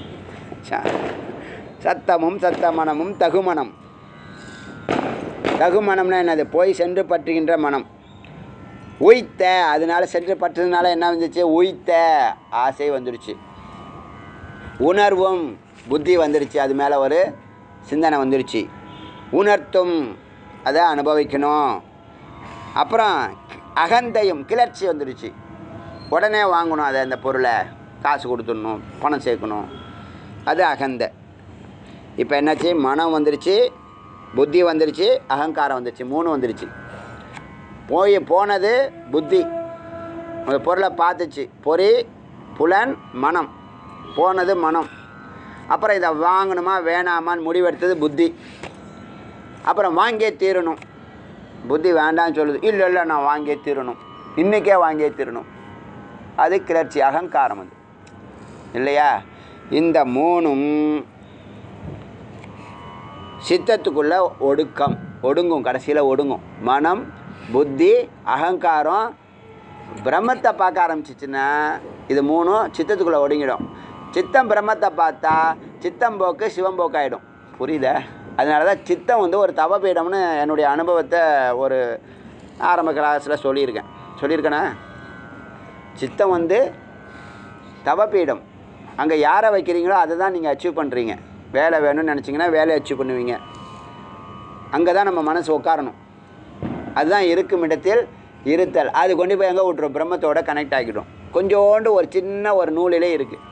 சத்தமும் சத்த மனமும் தகுமனம் தகுமனம்னா என்னது போய் சென்று பற்றுகின்ற மனம் உய்த்த அதனால சென்று பற்றதுனால என்ன வந்துச்சு உய்த்த ஆசை வந்துடுச்சு உணர்வும் புத்தி வந்துடுச்சு அது மேலே ஒரு சிந்தனை வந்துடுச்சு உணர்த்தும் அதை அனுபவிக்கணும் அப்புறம் அகந்தையும் கிளர்ச்சி வந்துடுச்சு உடனே வாங்கணும் அதை அந்த பொருளை காசு கொடுத்துடணும் பணம் சேர்க்கணும் அது அகந்தை இப்போ என்னாச்சு மனம் வந்துடுச்சு புத்தி வந்துடுச்சு அகங்காரம் வந்துடுச்சு மூணு வந்துடுச்சு போய் போனது புத்தி அந்த பொருளை பார்த்துச்சு பொறி புலன் மனம் போனது மனம் அப்புறம் இதை வாங்கணுமா வேணாமான்னு முடிவெடுத்தது புத்தி அப்புறம் வாங்கியே தீரணும் புத்தி வேண்டாம்னு சொல்லுது இல்லை இல்லை நான் வாங்கியே தீரணும் இன்றைக்கே வாங்கியே தீரணும் அது கிளர்ச்சி அகங்காரம் அது இல்லையா இந்த மூணும் சித்தத்துக்குள்ள ஒடுக்கம் ஒடுங்கும் கடைசியில் ஒடுங்கும் மனம் புத்தி அகங்காரம் பிரம்மத்தை பார்க்க ஆரம்பிச்சிச்சுன்னா இது மூணும் சித்தத்துக்குள்ளே ஒடுங்கிடும் சித்தம் பிரம்மத்தை பார்த்தா சித்தம் போக்கு சிவம்போக்கு ஆகிடும் புரியுதா அதனால தான் சித்தம் வந்து ஒரு தவபீடம்னு என்னுடைய அனுபவத்தை ஒரு ஆரம்ப கிளாஸில் சொல்லியிருக்கேன் சொல்லியிருக்கேனா சித்தம் வந்து தவபீடம் அங்கே யாரை வைக்கிறீங்களோ அதை தான் நீங்கள் அச்சீவ் பண்ணுறீங்க வேலை வேணும்னு நினச்சிங்கன்னா வேலையை அச்சீவ் பண்ணுவீங்க அங்கே தான் நம்ம மனசு உட்காரணும் அதுதான் இருக்கும் இடத்தில் இருத்தல் அது கொண்டு போய் எங்கே விட்டுரும் பிரம்மத்தோட கனெக்ட் ஆகிடும் கொஞ்சோண்டு ஒரு சின்ன ஒரு நூலிலே இருக்குது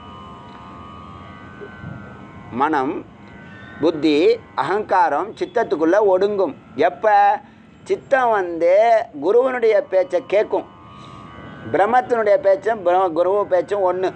மனம் புத்தி அகங்காரம் சித்தத்துக்குள்ளே ஒடுங்கும் எப்போ சித்தம் வந்து குருவனுடைய பேச்சை கேட்கும் பிரம்மத்தினுடைய பேச்சும் பிரம்ம குருவு பேச்சும் ஒன்று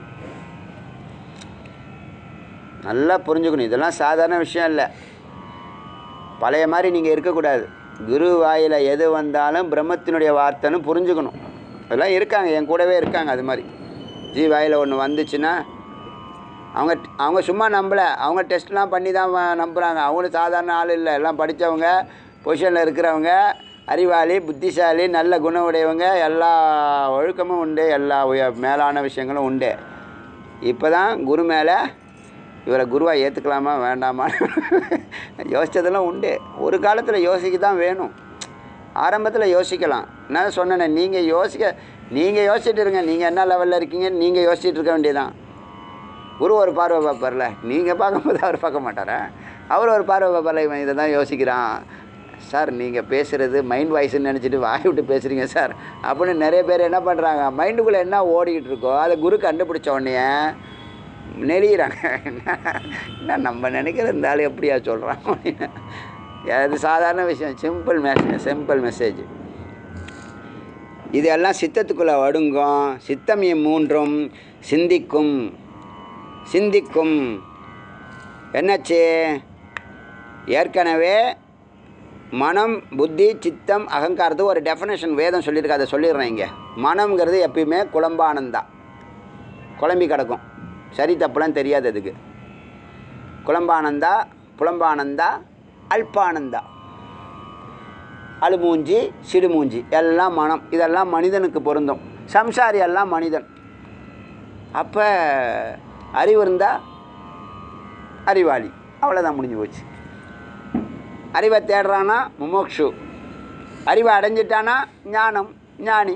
நல்லா புரிஞ்சுக்கணும் இதெல்லாம் சாதாரண விஷயம் இல்லை பழைய மாதிரி நீங்கள் இருக்கக்கூடாது குரு வாயில் எது வந்தாலும் பிரம்மத்தினுடைய வார்த்தைன்னு புரிஞ்சுக்கணும் அதெல்லாம் இருக்காங்க என் கூடவே இருக்காங்க அது மாதிரி ஜி வாயில் ஒன்று வந்துச்சுன்னா அவங்க அவங்க சும்மா நம்பலை அவங்க டெஸ்ட்லாம் பண்ணி தான் வ- நம்புகிறாங்க அவங்களும் சாதாரண ஆள் இல்லை எல்லாம் படித்தவங்க பொசிஷனில் இருக்கிறவங்க அறிவாளி புத்திசாலி நல்ல குணம் உடையவங்க எல்லா ஒழுக்கமும் உண்டு எல்லா உய மேலான விஷயங்களும் உண்டு இப்போ தான் குரு மேலே இவரை குருவா ஏற்றுக்கலாமா வேண்டாமா யோசித்ததெல்லாம் உண்டு ஒரு காலத்தில் யோசிக்க தான் வேணும் ஆரம்பத்தில் யோசிக்கலாம் நான் சொன்னேனே நீங்கள் யோசிக்க நீங்கள் யோசிச்சுட்டு இருங்க நீங்கள் என்ன லெவலில் இருக்கீங்கன்னு நீங்கள் யோசிச்சுட்டு இருக்க வேண்டியதான் குரு ஒரு பார்வை பார்ப்பார்ல நீங்கள் பார்க்கும்போது அவர் பார்க்க மாட்டாரா அவர் ஒரு பார்வை பார்ப்பார்ல இவன் இதை தான் யோசிக்கிறான் சார் நீங்கள் பேசுகிறது மைண்ட் வாய்ஸ்ன்னு நினச்சிட்டு வாய் விட்டு பேசுகிறீங்க சார் அப்படின்னு நிறைய பேர் என்ன பண்ணுறாங்க மைண்டுக்குள்ளே என்ன ஓடிக்கிட்டு இருக்கோ அதை குரு கண்டுபிடிச்ச உடனே நெளிகிறாங்க என்ன நம்ம நினைக்கிற இந்த ஆள் எப்படியா சொல்கிறான் அப்படின்னு அது சாதாரண விஷயம் சிம்பிள் மெசேஜ் சிம்பிள் மெசேஜ் இதெல்லாம் சித்தத்துக்குள்ளே ஒடுங்கும் சித்தம் மூன்றும் சிந்திக்கும் சிந்திக்கும் என்னாச்சு ஏற்கனவே மனம் புத்தி சித்தம் அகங்காரத்துக்கு ஒரு டெஃபினேஷன் வேதம் சொல்லியிருக்கு அதை சொல்லிடுறேன் இங்கே மனம்ங்கிறது எப்பயுமே குழம்பானந்தா குழம்பி கிடக்கும் சரி தப்புலாம் தெரியாது அதுக்கு குழம்பானந்தா புலம்பானந்தா அல்பானந்தா அழுமூஞ்சி சிடுமூஞ்சி எல்லாம் மனம் இதெல்லாம் மனிதனுக்கு பொருந்தும் சம்சாரி எல்லாம் மனிதன் அப்போ அறிவு இருந்தால் அறிவாளி அவ்வளோதான் முடிஞ்சு போச்சு அறிவை தேடுறானா முமோக்ஷு அறிவை அடைஞ்சிட்டானா ஞானம் ஞானி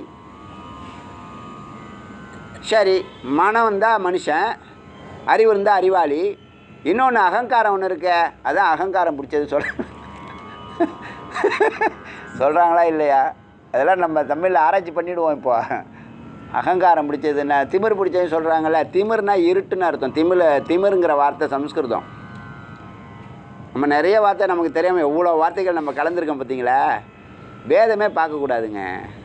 சரி மனம் இருந்தால் மனுஷன் அறிவு இருந்தால் அறிவாளி இன்னொன்று அகங்காரம் ஒன்று இருக்க அதான் அகங்காரம் பிடிச்சது சொல் சொல்கிறாங்களா இல்லையா அதெல்லாம் நம்ம தமிழில் ஆராய்ச்சி பண்ணிவிடுவோம் இப்போ அகங்காரம் பிடிச்சதுன்னா திமிர் பிடிச்சதுன்னு சொல்கிறாங்கல்ல திமிர்னா இருட்டுன்னு அர்த்தம் திமிழ திமிருங்கிற வார்த்தை சம்ஸ்கிருதம் நம்ம நிறைய வார்த்தை நமக்கு தெரியாமல் எவ்வளோ வார்த்தைகள் நம்ம கலந்துருக்கோம் பார்த்தீங்களா வேதமே பார்க்கக்கூடாதுங்க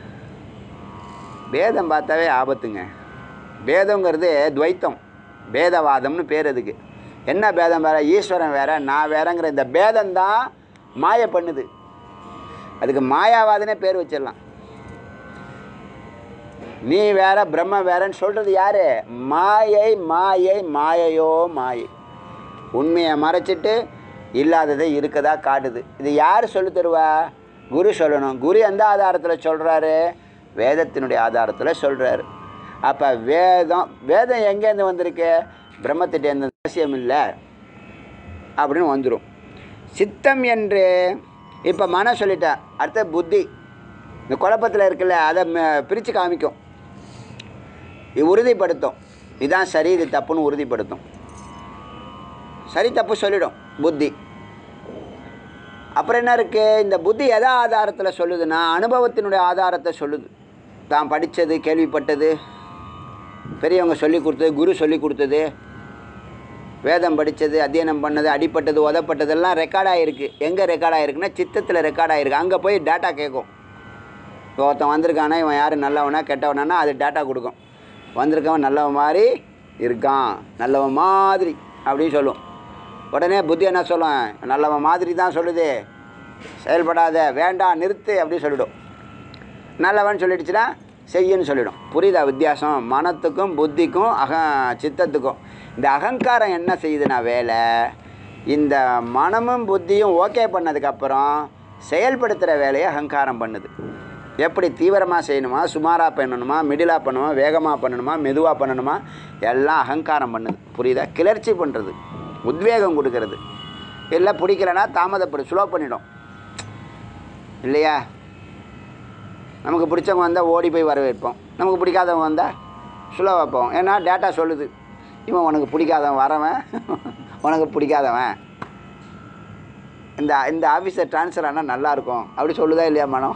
வேதம் பார்த்தாவே ஆபத்துங்க வேதங்கிறது துவைத்தம் பேதவாதம்னு பேர் அதுக்கு என்ன பேதம் வேற ஈஸ்வரன் வேற நான் வேறங்கிற இந்த பேதம்தான் மாய பண்ணுது அதுக்கு மாயாவாதனே பேர் வச்சிடலாம் நீ வேற பிரம்ம வேறன்னு சொல்கிறது யாரு மாயை மாயை மாயையோ மாயை உண்மையை மறைச்சிட்டு இல்லாததை இருக்கதா காட்டுது இது யார் சொல்லி தருவா குரு சொல்லணும் குரு எந்த ஆதாரத்தில் சொல்கிறாரு வேதத்தினுடைய ஆதாரத்தில் சொல்கிறாரு அப்போ வேதம் வேதம் எங்கேருந்து வந்திருக்கு பிரம்மத்திட்டேருந்து அவசியம் இல்லை அப்படின்னு வந்துடும் சித்தம் என்று இப்போ மனம் சொல்லிட்டேன் அடுத்த புத்தி இந்த குழப்பத்தில் இருக்குல்ல அதை பிரித்து காமிக்கும் இது உறுதிப்படுத்தும் இதான் சரி இது தப்புன்னு உறுதிப்படுத்தும் சரி தப்பு சொல்லிடும் புத்தி அப்புறம் என்ன இருக்குது இந்த புத்தி எதை ஆதாரத்தில் சொல்லுதுன்னா அனுபவத்தினுடைய ஆதாரத்தை சொல்லுது தான் படித்தது கேள்விப்பட்டது பெரியவங்க சொல்லி கொடுத்தது குரு சொல்லி கொடுத்தது வேதம் படித்தது அத்தியனம் பண்ணது அடிப்பட்டது உதப்பட்டதெல்லாம் ரெக்கார்ட் ஆகிருக்கு எங்கே ரெக்கார்ட் ஆகிருக்குன்னா சித்தத்தில் ரெக்கார்ட் ஆகிருக்கு அங்கே போய் டேட்டா கேட்கும் இப்போ ஒருத்தன் வந்திருக்கானா இவன் யார் நல்லவனா கெட்டவனானா அது டேட்டா கொடுக்கும் வந்திருக்கவன் நல்லவன் மாதிரி இருக்கான் நல்லவன் மாதிரி அப்படின்னு சொல்லும் உடனே புத்தி என்ன சொல்லும் நல்லவன் மாதிரி தான் சொல்லுது செயல்படாத வேண்டாம் நிறுத்து அப்படின்னு சொல்லிடும் நல்லவன் சொல்லிடுச்சுன்னா செய்யுன்னு சொல்லிடும் புரியுதா வித்தியாசம் மனத்துக்கும் புத்திக்கும் அக சித்தத்துக்கும் இந்த அகங்காரம் என்ன செய்யுதுன்னா வேலை இந்த மனமும் புத்தியும் ஓகே பண்ணதுக்கப்புறம் செயல்படுத்துகிற வேலையை அகங்காரம் பண்ணுது எப்படி தீவிரமாக செய்யணுமா சுமாராக பண்ணணுமா மிடிலாக பண்ணணுமா வேகமாக பண்ணணுமா மெதுவாக பண்ணணுமா எல்லாம் அகங்காரம் பண்ணுது புரியுதா கிளர்ச்சி பண்ணுறது உத்வேகம் கொடுக்கறது இல்லை பிடிக்கலன்னா தாமதப்படு ஸ்லோ பண்ணிடும் இல்லையா நமக்கு பிடிச்சவங்க வந்தால் ஓடி போய் வரவேற்போம் நமக்கு பிடிக்காதவங்க வந்தால் ஸ்லோ வைப்போம் ஏன்னா டேட்டா சொல்லுது இவன் உனக்கு பிடிக்காதவன் வரவன் உனக்கு பிடிக்காதவன் இந்த இந்த ஆஃபீஸை ட்ரான்ஸ்ஃபர் ஆனால் நல்லாயிருக்கும் அப்படி சொல்லுதா இல்லையா மனம்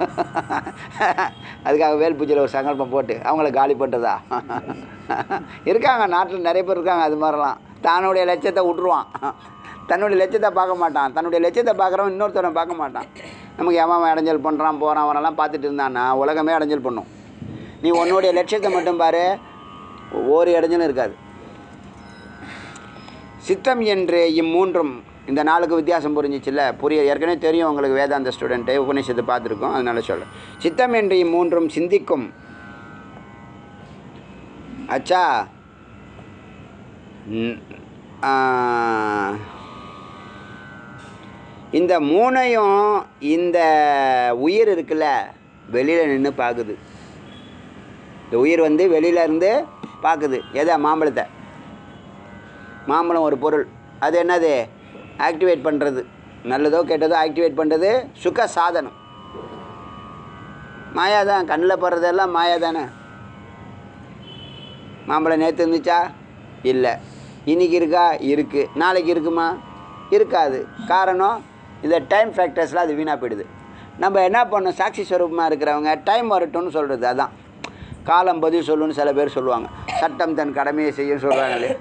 அதுக்காக வேல் பூஜையில் ஒரு சங்கல்பம் போட்டு அவங்கள காலி பண்ணுறதா இருக்காங்க நாட்டில் நிறைய பேர் இருக்காங்க அது மாதிரிலாம் தன்னுடைய லட்சியத்தை விட்ருவான் தன்னுடைய லட்சியத்தை பார்க்க மாட்டான் தன்னுடைய லட்சியத்தை பார்க்குறவன் இன்னொருத்தவனை பார்க்க மாட்டான் நமக்கு எவன் இடைஞ்சல் பண்ணுறான் போகிறான் அவனெல்லாம் பார்த்துட்டு இருந்தான்னா உலகமே இடைஞ்சல் பண்ணும் நீ உன்னுடைய லட்சியத்தை மட்டும் பாரு ஒரு இடைஞ்சலும் இருக்காது சித்தம் என்று இம்மூன்றும் இந்த நாளுக்கு வித்தியாசம் புரிஞ்சிச்சுல்ல புரிய ஏற்கனவே தெரியும் உங்களுக்கு வேதாந்த ஸ்டூடெண்ட்டு உபநிஷத்தை பார்த்துருக்கோம் அதனால சொல்கிறேன் சித்தம் என்று இம்மூன்றும் சிந்திக்கும் அச்சா ம், ஆ, இந்த மூணையும் இந்த உயிர் இருக்குல்ல வெளியில் நின்று பார்க்குது இந்த உயிர் வந்து வெளியில இருந்து பார்க்குது எதை மாம்பழத்தை மாம்பழம் ஒரு பொருள் அது என்னது ஆக்டிவேட் பண்ணுறது நல்லதோ கெட்டதோ ஆக்டிவேட் பண்ணுறது சுக சாதனம் மாயா தான் கண்ணில் படுறதெல்லாம் மாயா தானே மாம்பழம் நேற்று இருந்துச்சா இல்லை இன்னைக்கு இருக்கா இருக்குது நாளைக்கு இருக்குமா இருக்காது காரணம் இந்த டைம் ஃபேக்டர்ஸில் அது வீணாக போயிடுது நம்ம என்ன பண்ணோம் சாட்சி ஸ்வரூபமாக இருக்கிறவங்க டைம் வரட்டும்னு சொல்கிறது அதான் காலம் பதில் சொல்லுன்னு சில பேர் சொல்லுவாங்க சட்டம் தன் கடமையை செய்யும் சொல்கிறாங்களே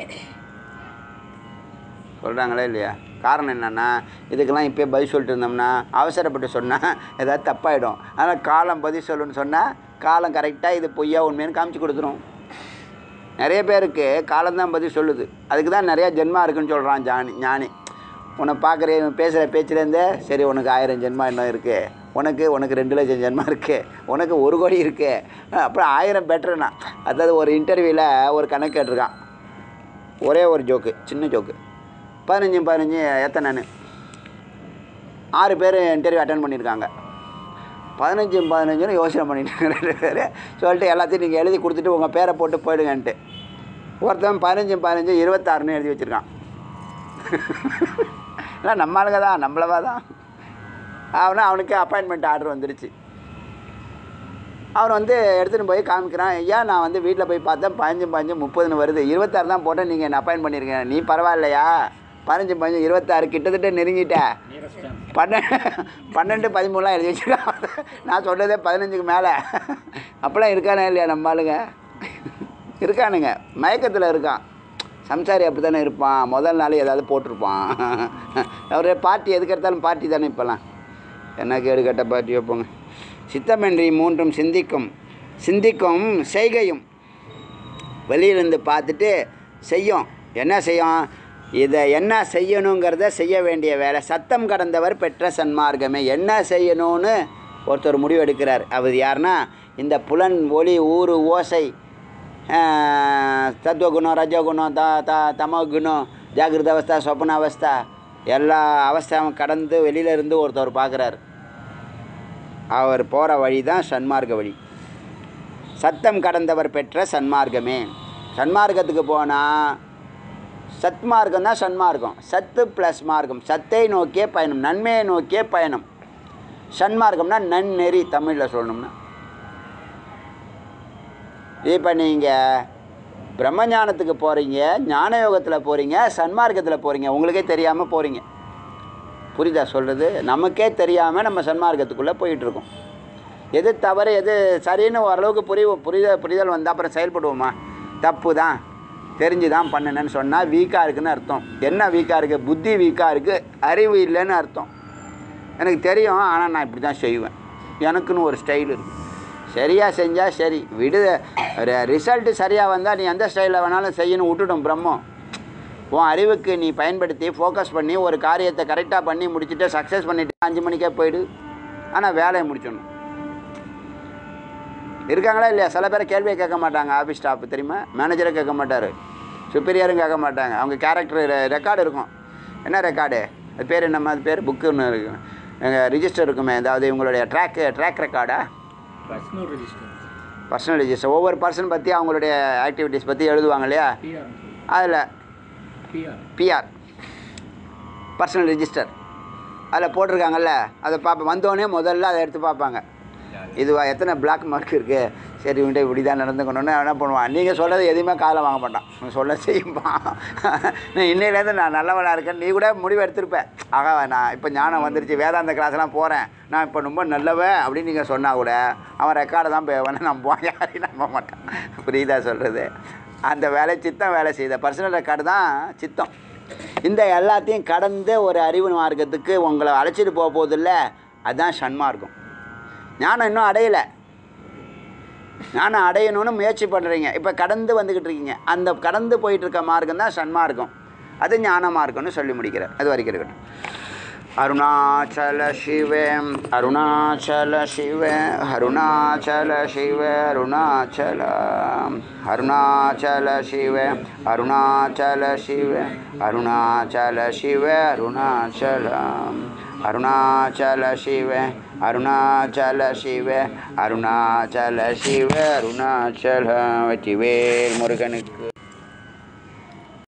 சொல்கிறாங்களே இல்லையா காரணம் என்னென்னா இதுக்கெல்லாம் இப்போயே பதில் சொல்லிட்டு இருந்தோம்னா அவசரப்பட்டு சொன்னால் ஏதாவது தப்பாயிடும் அதனால் காலம் பதில் சொல்லுன்னு சொன்னால் காலம் கரெக்டாக இது பொய்யா உண்மைன்னு காமிச்சு கொடுத்துரும் நிறைய பேருக்கு காலம்தான் பதில் சொல்லுது அதுக்கு தான் நிறையா ஜென்மா இருக்குன்னு சொல்கிறான் ஜானி ஞானி உன்னை பார்க்குற பேசுகிற பேச்சுலேருந்தே சரி உனக்கு ஆயிரம் ஜென்மா இன்னும் இருக்குது உனக்கு உனக்கு ரெண்டு லட்சம் ஜென்மா இருக்குது உனக்கு ஒரு கோடி இருக்குது அப்புறம் ஆயிரம் பெட்டர்னா அதாவது ஒரு இன்டர்வியூவில் ஒரு கணக்கு கேட்டிருக்கான் ஒரே ஒரு ஜோக்கு சின்ன ஜோக்கு பதினஞ்சு பதினஞ்சு எத்தனைன்னு ஆறு பேர் இன்டர்வியூ அட்டன் பண்ணியிருக்காங்க பதினஞ்சு பதினஞ்சுன்னு யோசனை பண்ணிட்டு ரெண்டு பேர் சொல்லிட்டு எல்லாத்தையும் நீங்கள் எழுதி கொடுத்துட்டு உங்கள் பேரை போட்டு போயிடுங்கன்ட்டு ஒருத்தன் பதினஞ்சு பதினஞ்சு இருபத்தாறுன்னு எழுதி வச்சுருக்கான் இல்லை நம்ம ஆளுங்க தான் நம்மளவா தான் அவனா அவனுக்கு அப்பாயின்மெண்ட் ஆர்டர் வந்துடுச்சு அவன் வந்து எடுத்துகிட்டு போய் காமிக்கிறான் ஐயா நான் வந்து வீட்டில் போய் பார்த்தேன் பதினஞ்சு பதினஞ்சு முப்பதுன்னு வருது இருபத்தாறு தான் போட்டேன் நீங்கள் என்ன அப்பாயின் பண்ணியிருக்கீங்க நீ பரவாயில்லையா பதினஞ்சு பதினஞ்சு இருபத்தாறு கிட்டத்தட்ட நெருங்கிட்ட பன்னெண்டு பன்னெண்டு பதிமூணுலாம் எழுதி வச்சுருக்கான் நான் சொன்னதே பதினஞ்சுக்கு மேலே அப்போலாம் இருக்கானே இல்லையா நம்ம ஆளுங்க இருக்கானுங்க மயக்கத்தில் இருக்கான் சம்சாரி அப்படி தானே இருப்பான் முதல் நாள் ஏதாவது போட்டிருப்பான் ஒரு பார்ட்டி எதுக்கு எடுத்தாலும் பார்ட்டி தானே இப்போல்லாம் என்ன கேடு கட்ட பார்ட்டி வைப்போங்க சித்தமின்றி மூன்றும் சிந்திக்கும் சிந்திக்கும் செய்கையும் வெளியிலேருந்து பார்த்துட்டு செய்யும் என்ன செய்யும் இதை என்ன செய்யணுங்கிறத செய்ய வேண்டிய வேலை சத்தம் கடந்தவர் பெற்ற சன்மார்க்கமே என்ன செய்யணும்னு ஒருத்தர் முடிவு எடுக்கிறார் அவர் யாருன்னா இந்த புலன் ஒளி ஊறு ஓசை ஆஹ், சத்வகுணம் ரஜகுணம் த த தமகுணம் ஜாகிரத அவஸ்தா சொப்பன அவஸ்தா எல்லா அவஸ்தையும் கடந்து வெளியில இருந்து ஒருத்தர் பார்க்குறாரு அவர் போகிற வழி தான் சன்மார்க்க வழி சத்தம் கடந்தவர் பெற்ற சன்மார்க்கமே சன்மார்க்கத்துக்கு போனால் சத்மார்க்கம் தான் சன்மார்க்கம் சத்து ப்ளஸ் மார்க்கம் சத்தை நோக்கிய பயணம் நன்மையை நோக்கிய பயணம் சன்மார்க்கம்னா நன்னெறி தமிழில் சொல்லணும்னா இப்போ நீங்கள் பிரம்மஞானத்துக்கு போகிறீங்க ஞான யோகத்தில் போகிறீங்க சன்மார்க்கத்தில் போகிறீங்க உங்களுக்கே தெரியாமல் போகிறீங்க புரியுதா சொல்கிறது நமக்கே தெரியாமல் நம்ம சன்மார்க்கத்துக்குள்ளே போயிட்டுருக்கோம் எது தவறு எது சரின்னு ஓரளவுக்கு புரிய புரித புரிதல் வந்தால் அப்புறம் செயல்படுவோமா தப்பு தான் தெரிஞ்சு தான் பண்ணுனேன்னு சொன்னால் வீக்காக இருக்குன்னு அர்த்தம் என்ன வீக்காக இருக்குது புத்தி வீக்காக இருக்குது அறிவு இல்லைன்னு அர்த்தம் எனக்கு தெரியும் ஆனால் நான் இப்படி தான் செய்வேன் எனக்குன்னு ஒரு ஸ்டைல் இருக்குது சரியாக செஞ்சால் சரி விடு ரிசல்ட்டு சரியாக வந்தால் நீ எந்த ஸ்டைலில் வேணாலும் செய்யணும் விட்டுடும் பிரம்மம் உன் அறிவுக்கு நீ பயன்படுத்தி ஃபோக்கஸ் பண்ணி ஒரு காரியத்தை கரெக்டாக பண்ணி முடிச்சுட்டு சக்ஸஸ் பண்ணிட்டு அஞ்சு மணிக்கே போயிடு ஆனால் வேலையை முடிச்சிடணும் இருக்காங்களா இல்லையா சில பேர் கேள்வியை கேட்க மாட்டாங்க ஆஃபீஸ் ஸ்டாஃப் தெரியுமா மேனேஜரை கேட்க மாட்டார் சுப்பீரியரும் கேட்க மாட்டாங்க அவங்க கேரக்டர் ரெக்கார்டு இருக்கும் என்ன ரெக்கார்டு அது பேர் என்னம்மா அது பேர் புக்குன்னு இருக்கு எங்கள் ரிஜிஸ்டர் இருக்குமே அதாவது இவங்களுடைய ட்ராக் ட்ராக் ரெக்கார்டா பர்சனல் ரெஜிஸ்டர் பர்சனல் ரிஜிஸ்டர் ஒவ்வொரு பர்சன் பற்றி அவங்களுடைய ஆக்டிவிட்டீஸ் பற்றி எழுதுவாங்க இல்லையா பிஆர் அதில் பிஆர் பிஆர் பர்சனல் ரிஜிஸ்டர் அதில் போட்டிருக்காங்கல்ல அதை பார்ப்பேன் வந்தோடனே முதல்ல அதை எடுத்து பார்ப்பாங்க இதுவா எத்தனை பிளாக் மார்க் இருக்குது சரி இவன்ட்டு இப்படி தான் நடந்துக்கணும்னு என்ன பண்ணுவான் நீங்கள் சொல்கிறது எதையுமே காதில் வாங்க மாட்டான் அவன் சொல்ல செய்யும்பான் நீ இன்னையிலேருந்து நான் நல்லவனாக இருக்கேன் நீ கூட முடிவு எடுத்திருப்பேன் ஆகா நான் இப்போ ஞானம் வந்துருச்சு வேதாந்த கிளாஸ்லாம் போகிறேன் நான் இப்போ ரொம்ப நல்லவன் அப்படின்னு நீங்கள் சொன்னால் கூட அவன் ரெக்கார்டை தான் போய் வேணா நம்புவான் யாரையும் நம்ப மாட்டான் புரியுதா சொல்கிறது அந்த வேலை சித்தம் வேலை செய்த பர்சனல் ரெக்கார்டு தான் சித்தம் இந்த எல்லாத்தையும் கடந்து ஒரு அறிவு மார்க்கத்துக்கு உங்களை அழைச்சிட்டு போக போதில்ல அதுதான் சன்மார்க்கம் ஞானம் இன்னும் அடையலை ஞானம் அடையணும்னு முயற்சி பண்ணுறீங்க இப்போ கடந்து வந்துக்கிட்டு இருக்கீங்க அந்த கடந்து போயிட்டு இருக்க மார்க்கம் தான் சன்மார்க்கம் அது ஞான மார்க்கம்னு சொல்லி முடிக்கிறார் அது வரைக்கும் இருக்கட்டும் அருணாச்சல சிவே அருணாச்சல சிவே அருணாச்சல சிவே அருணாச்சல அருணாச்சல சிவே அருணாச்சல சிவே அருணாச்சல சிவே அருணாச்சலம் அருணாச்சல சிவே அருணாச்சல சிவே அருணாச்சல சிவே அருணாச்சல வெற்றிவேல் முருகனுக்கு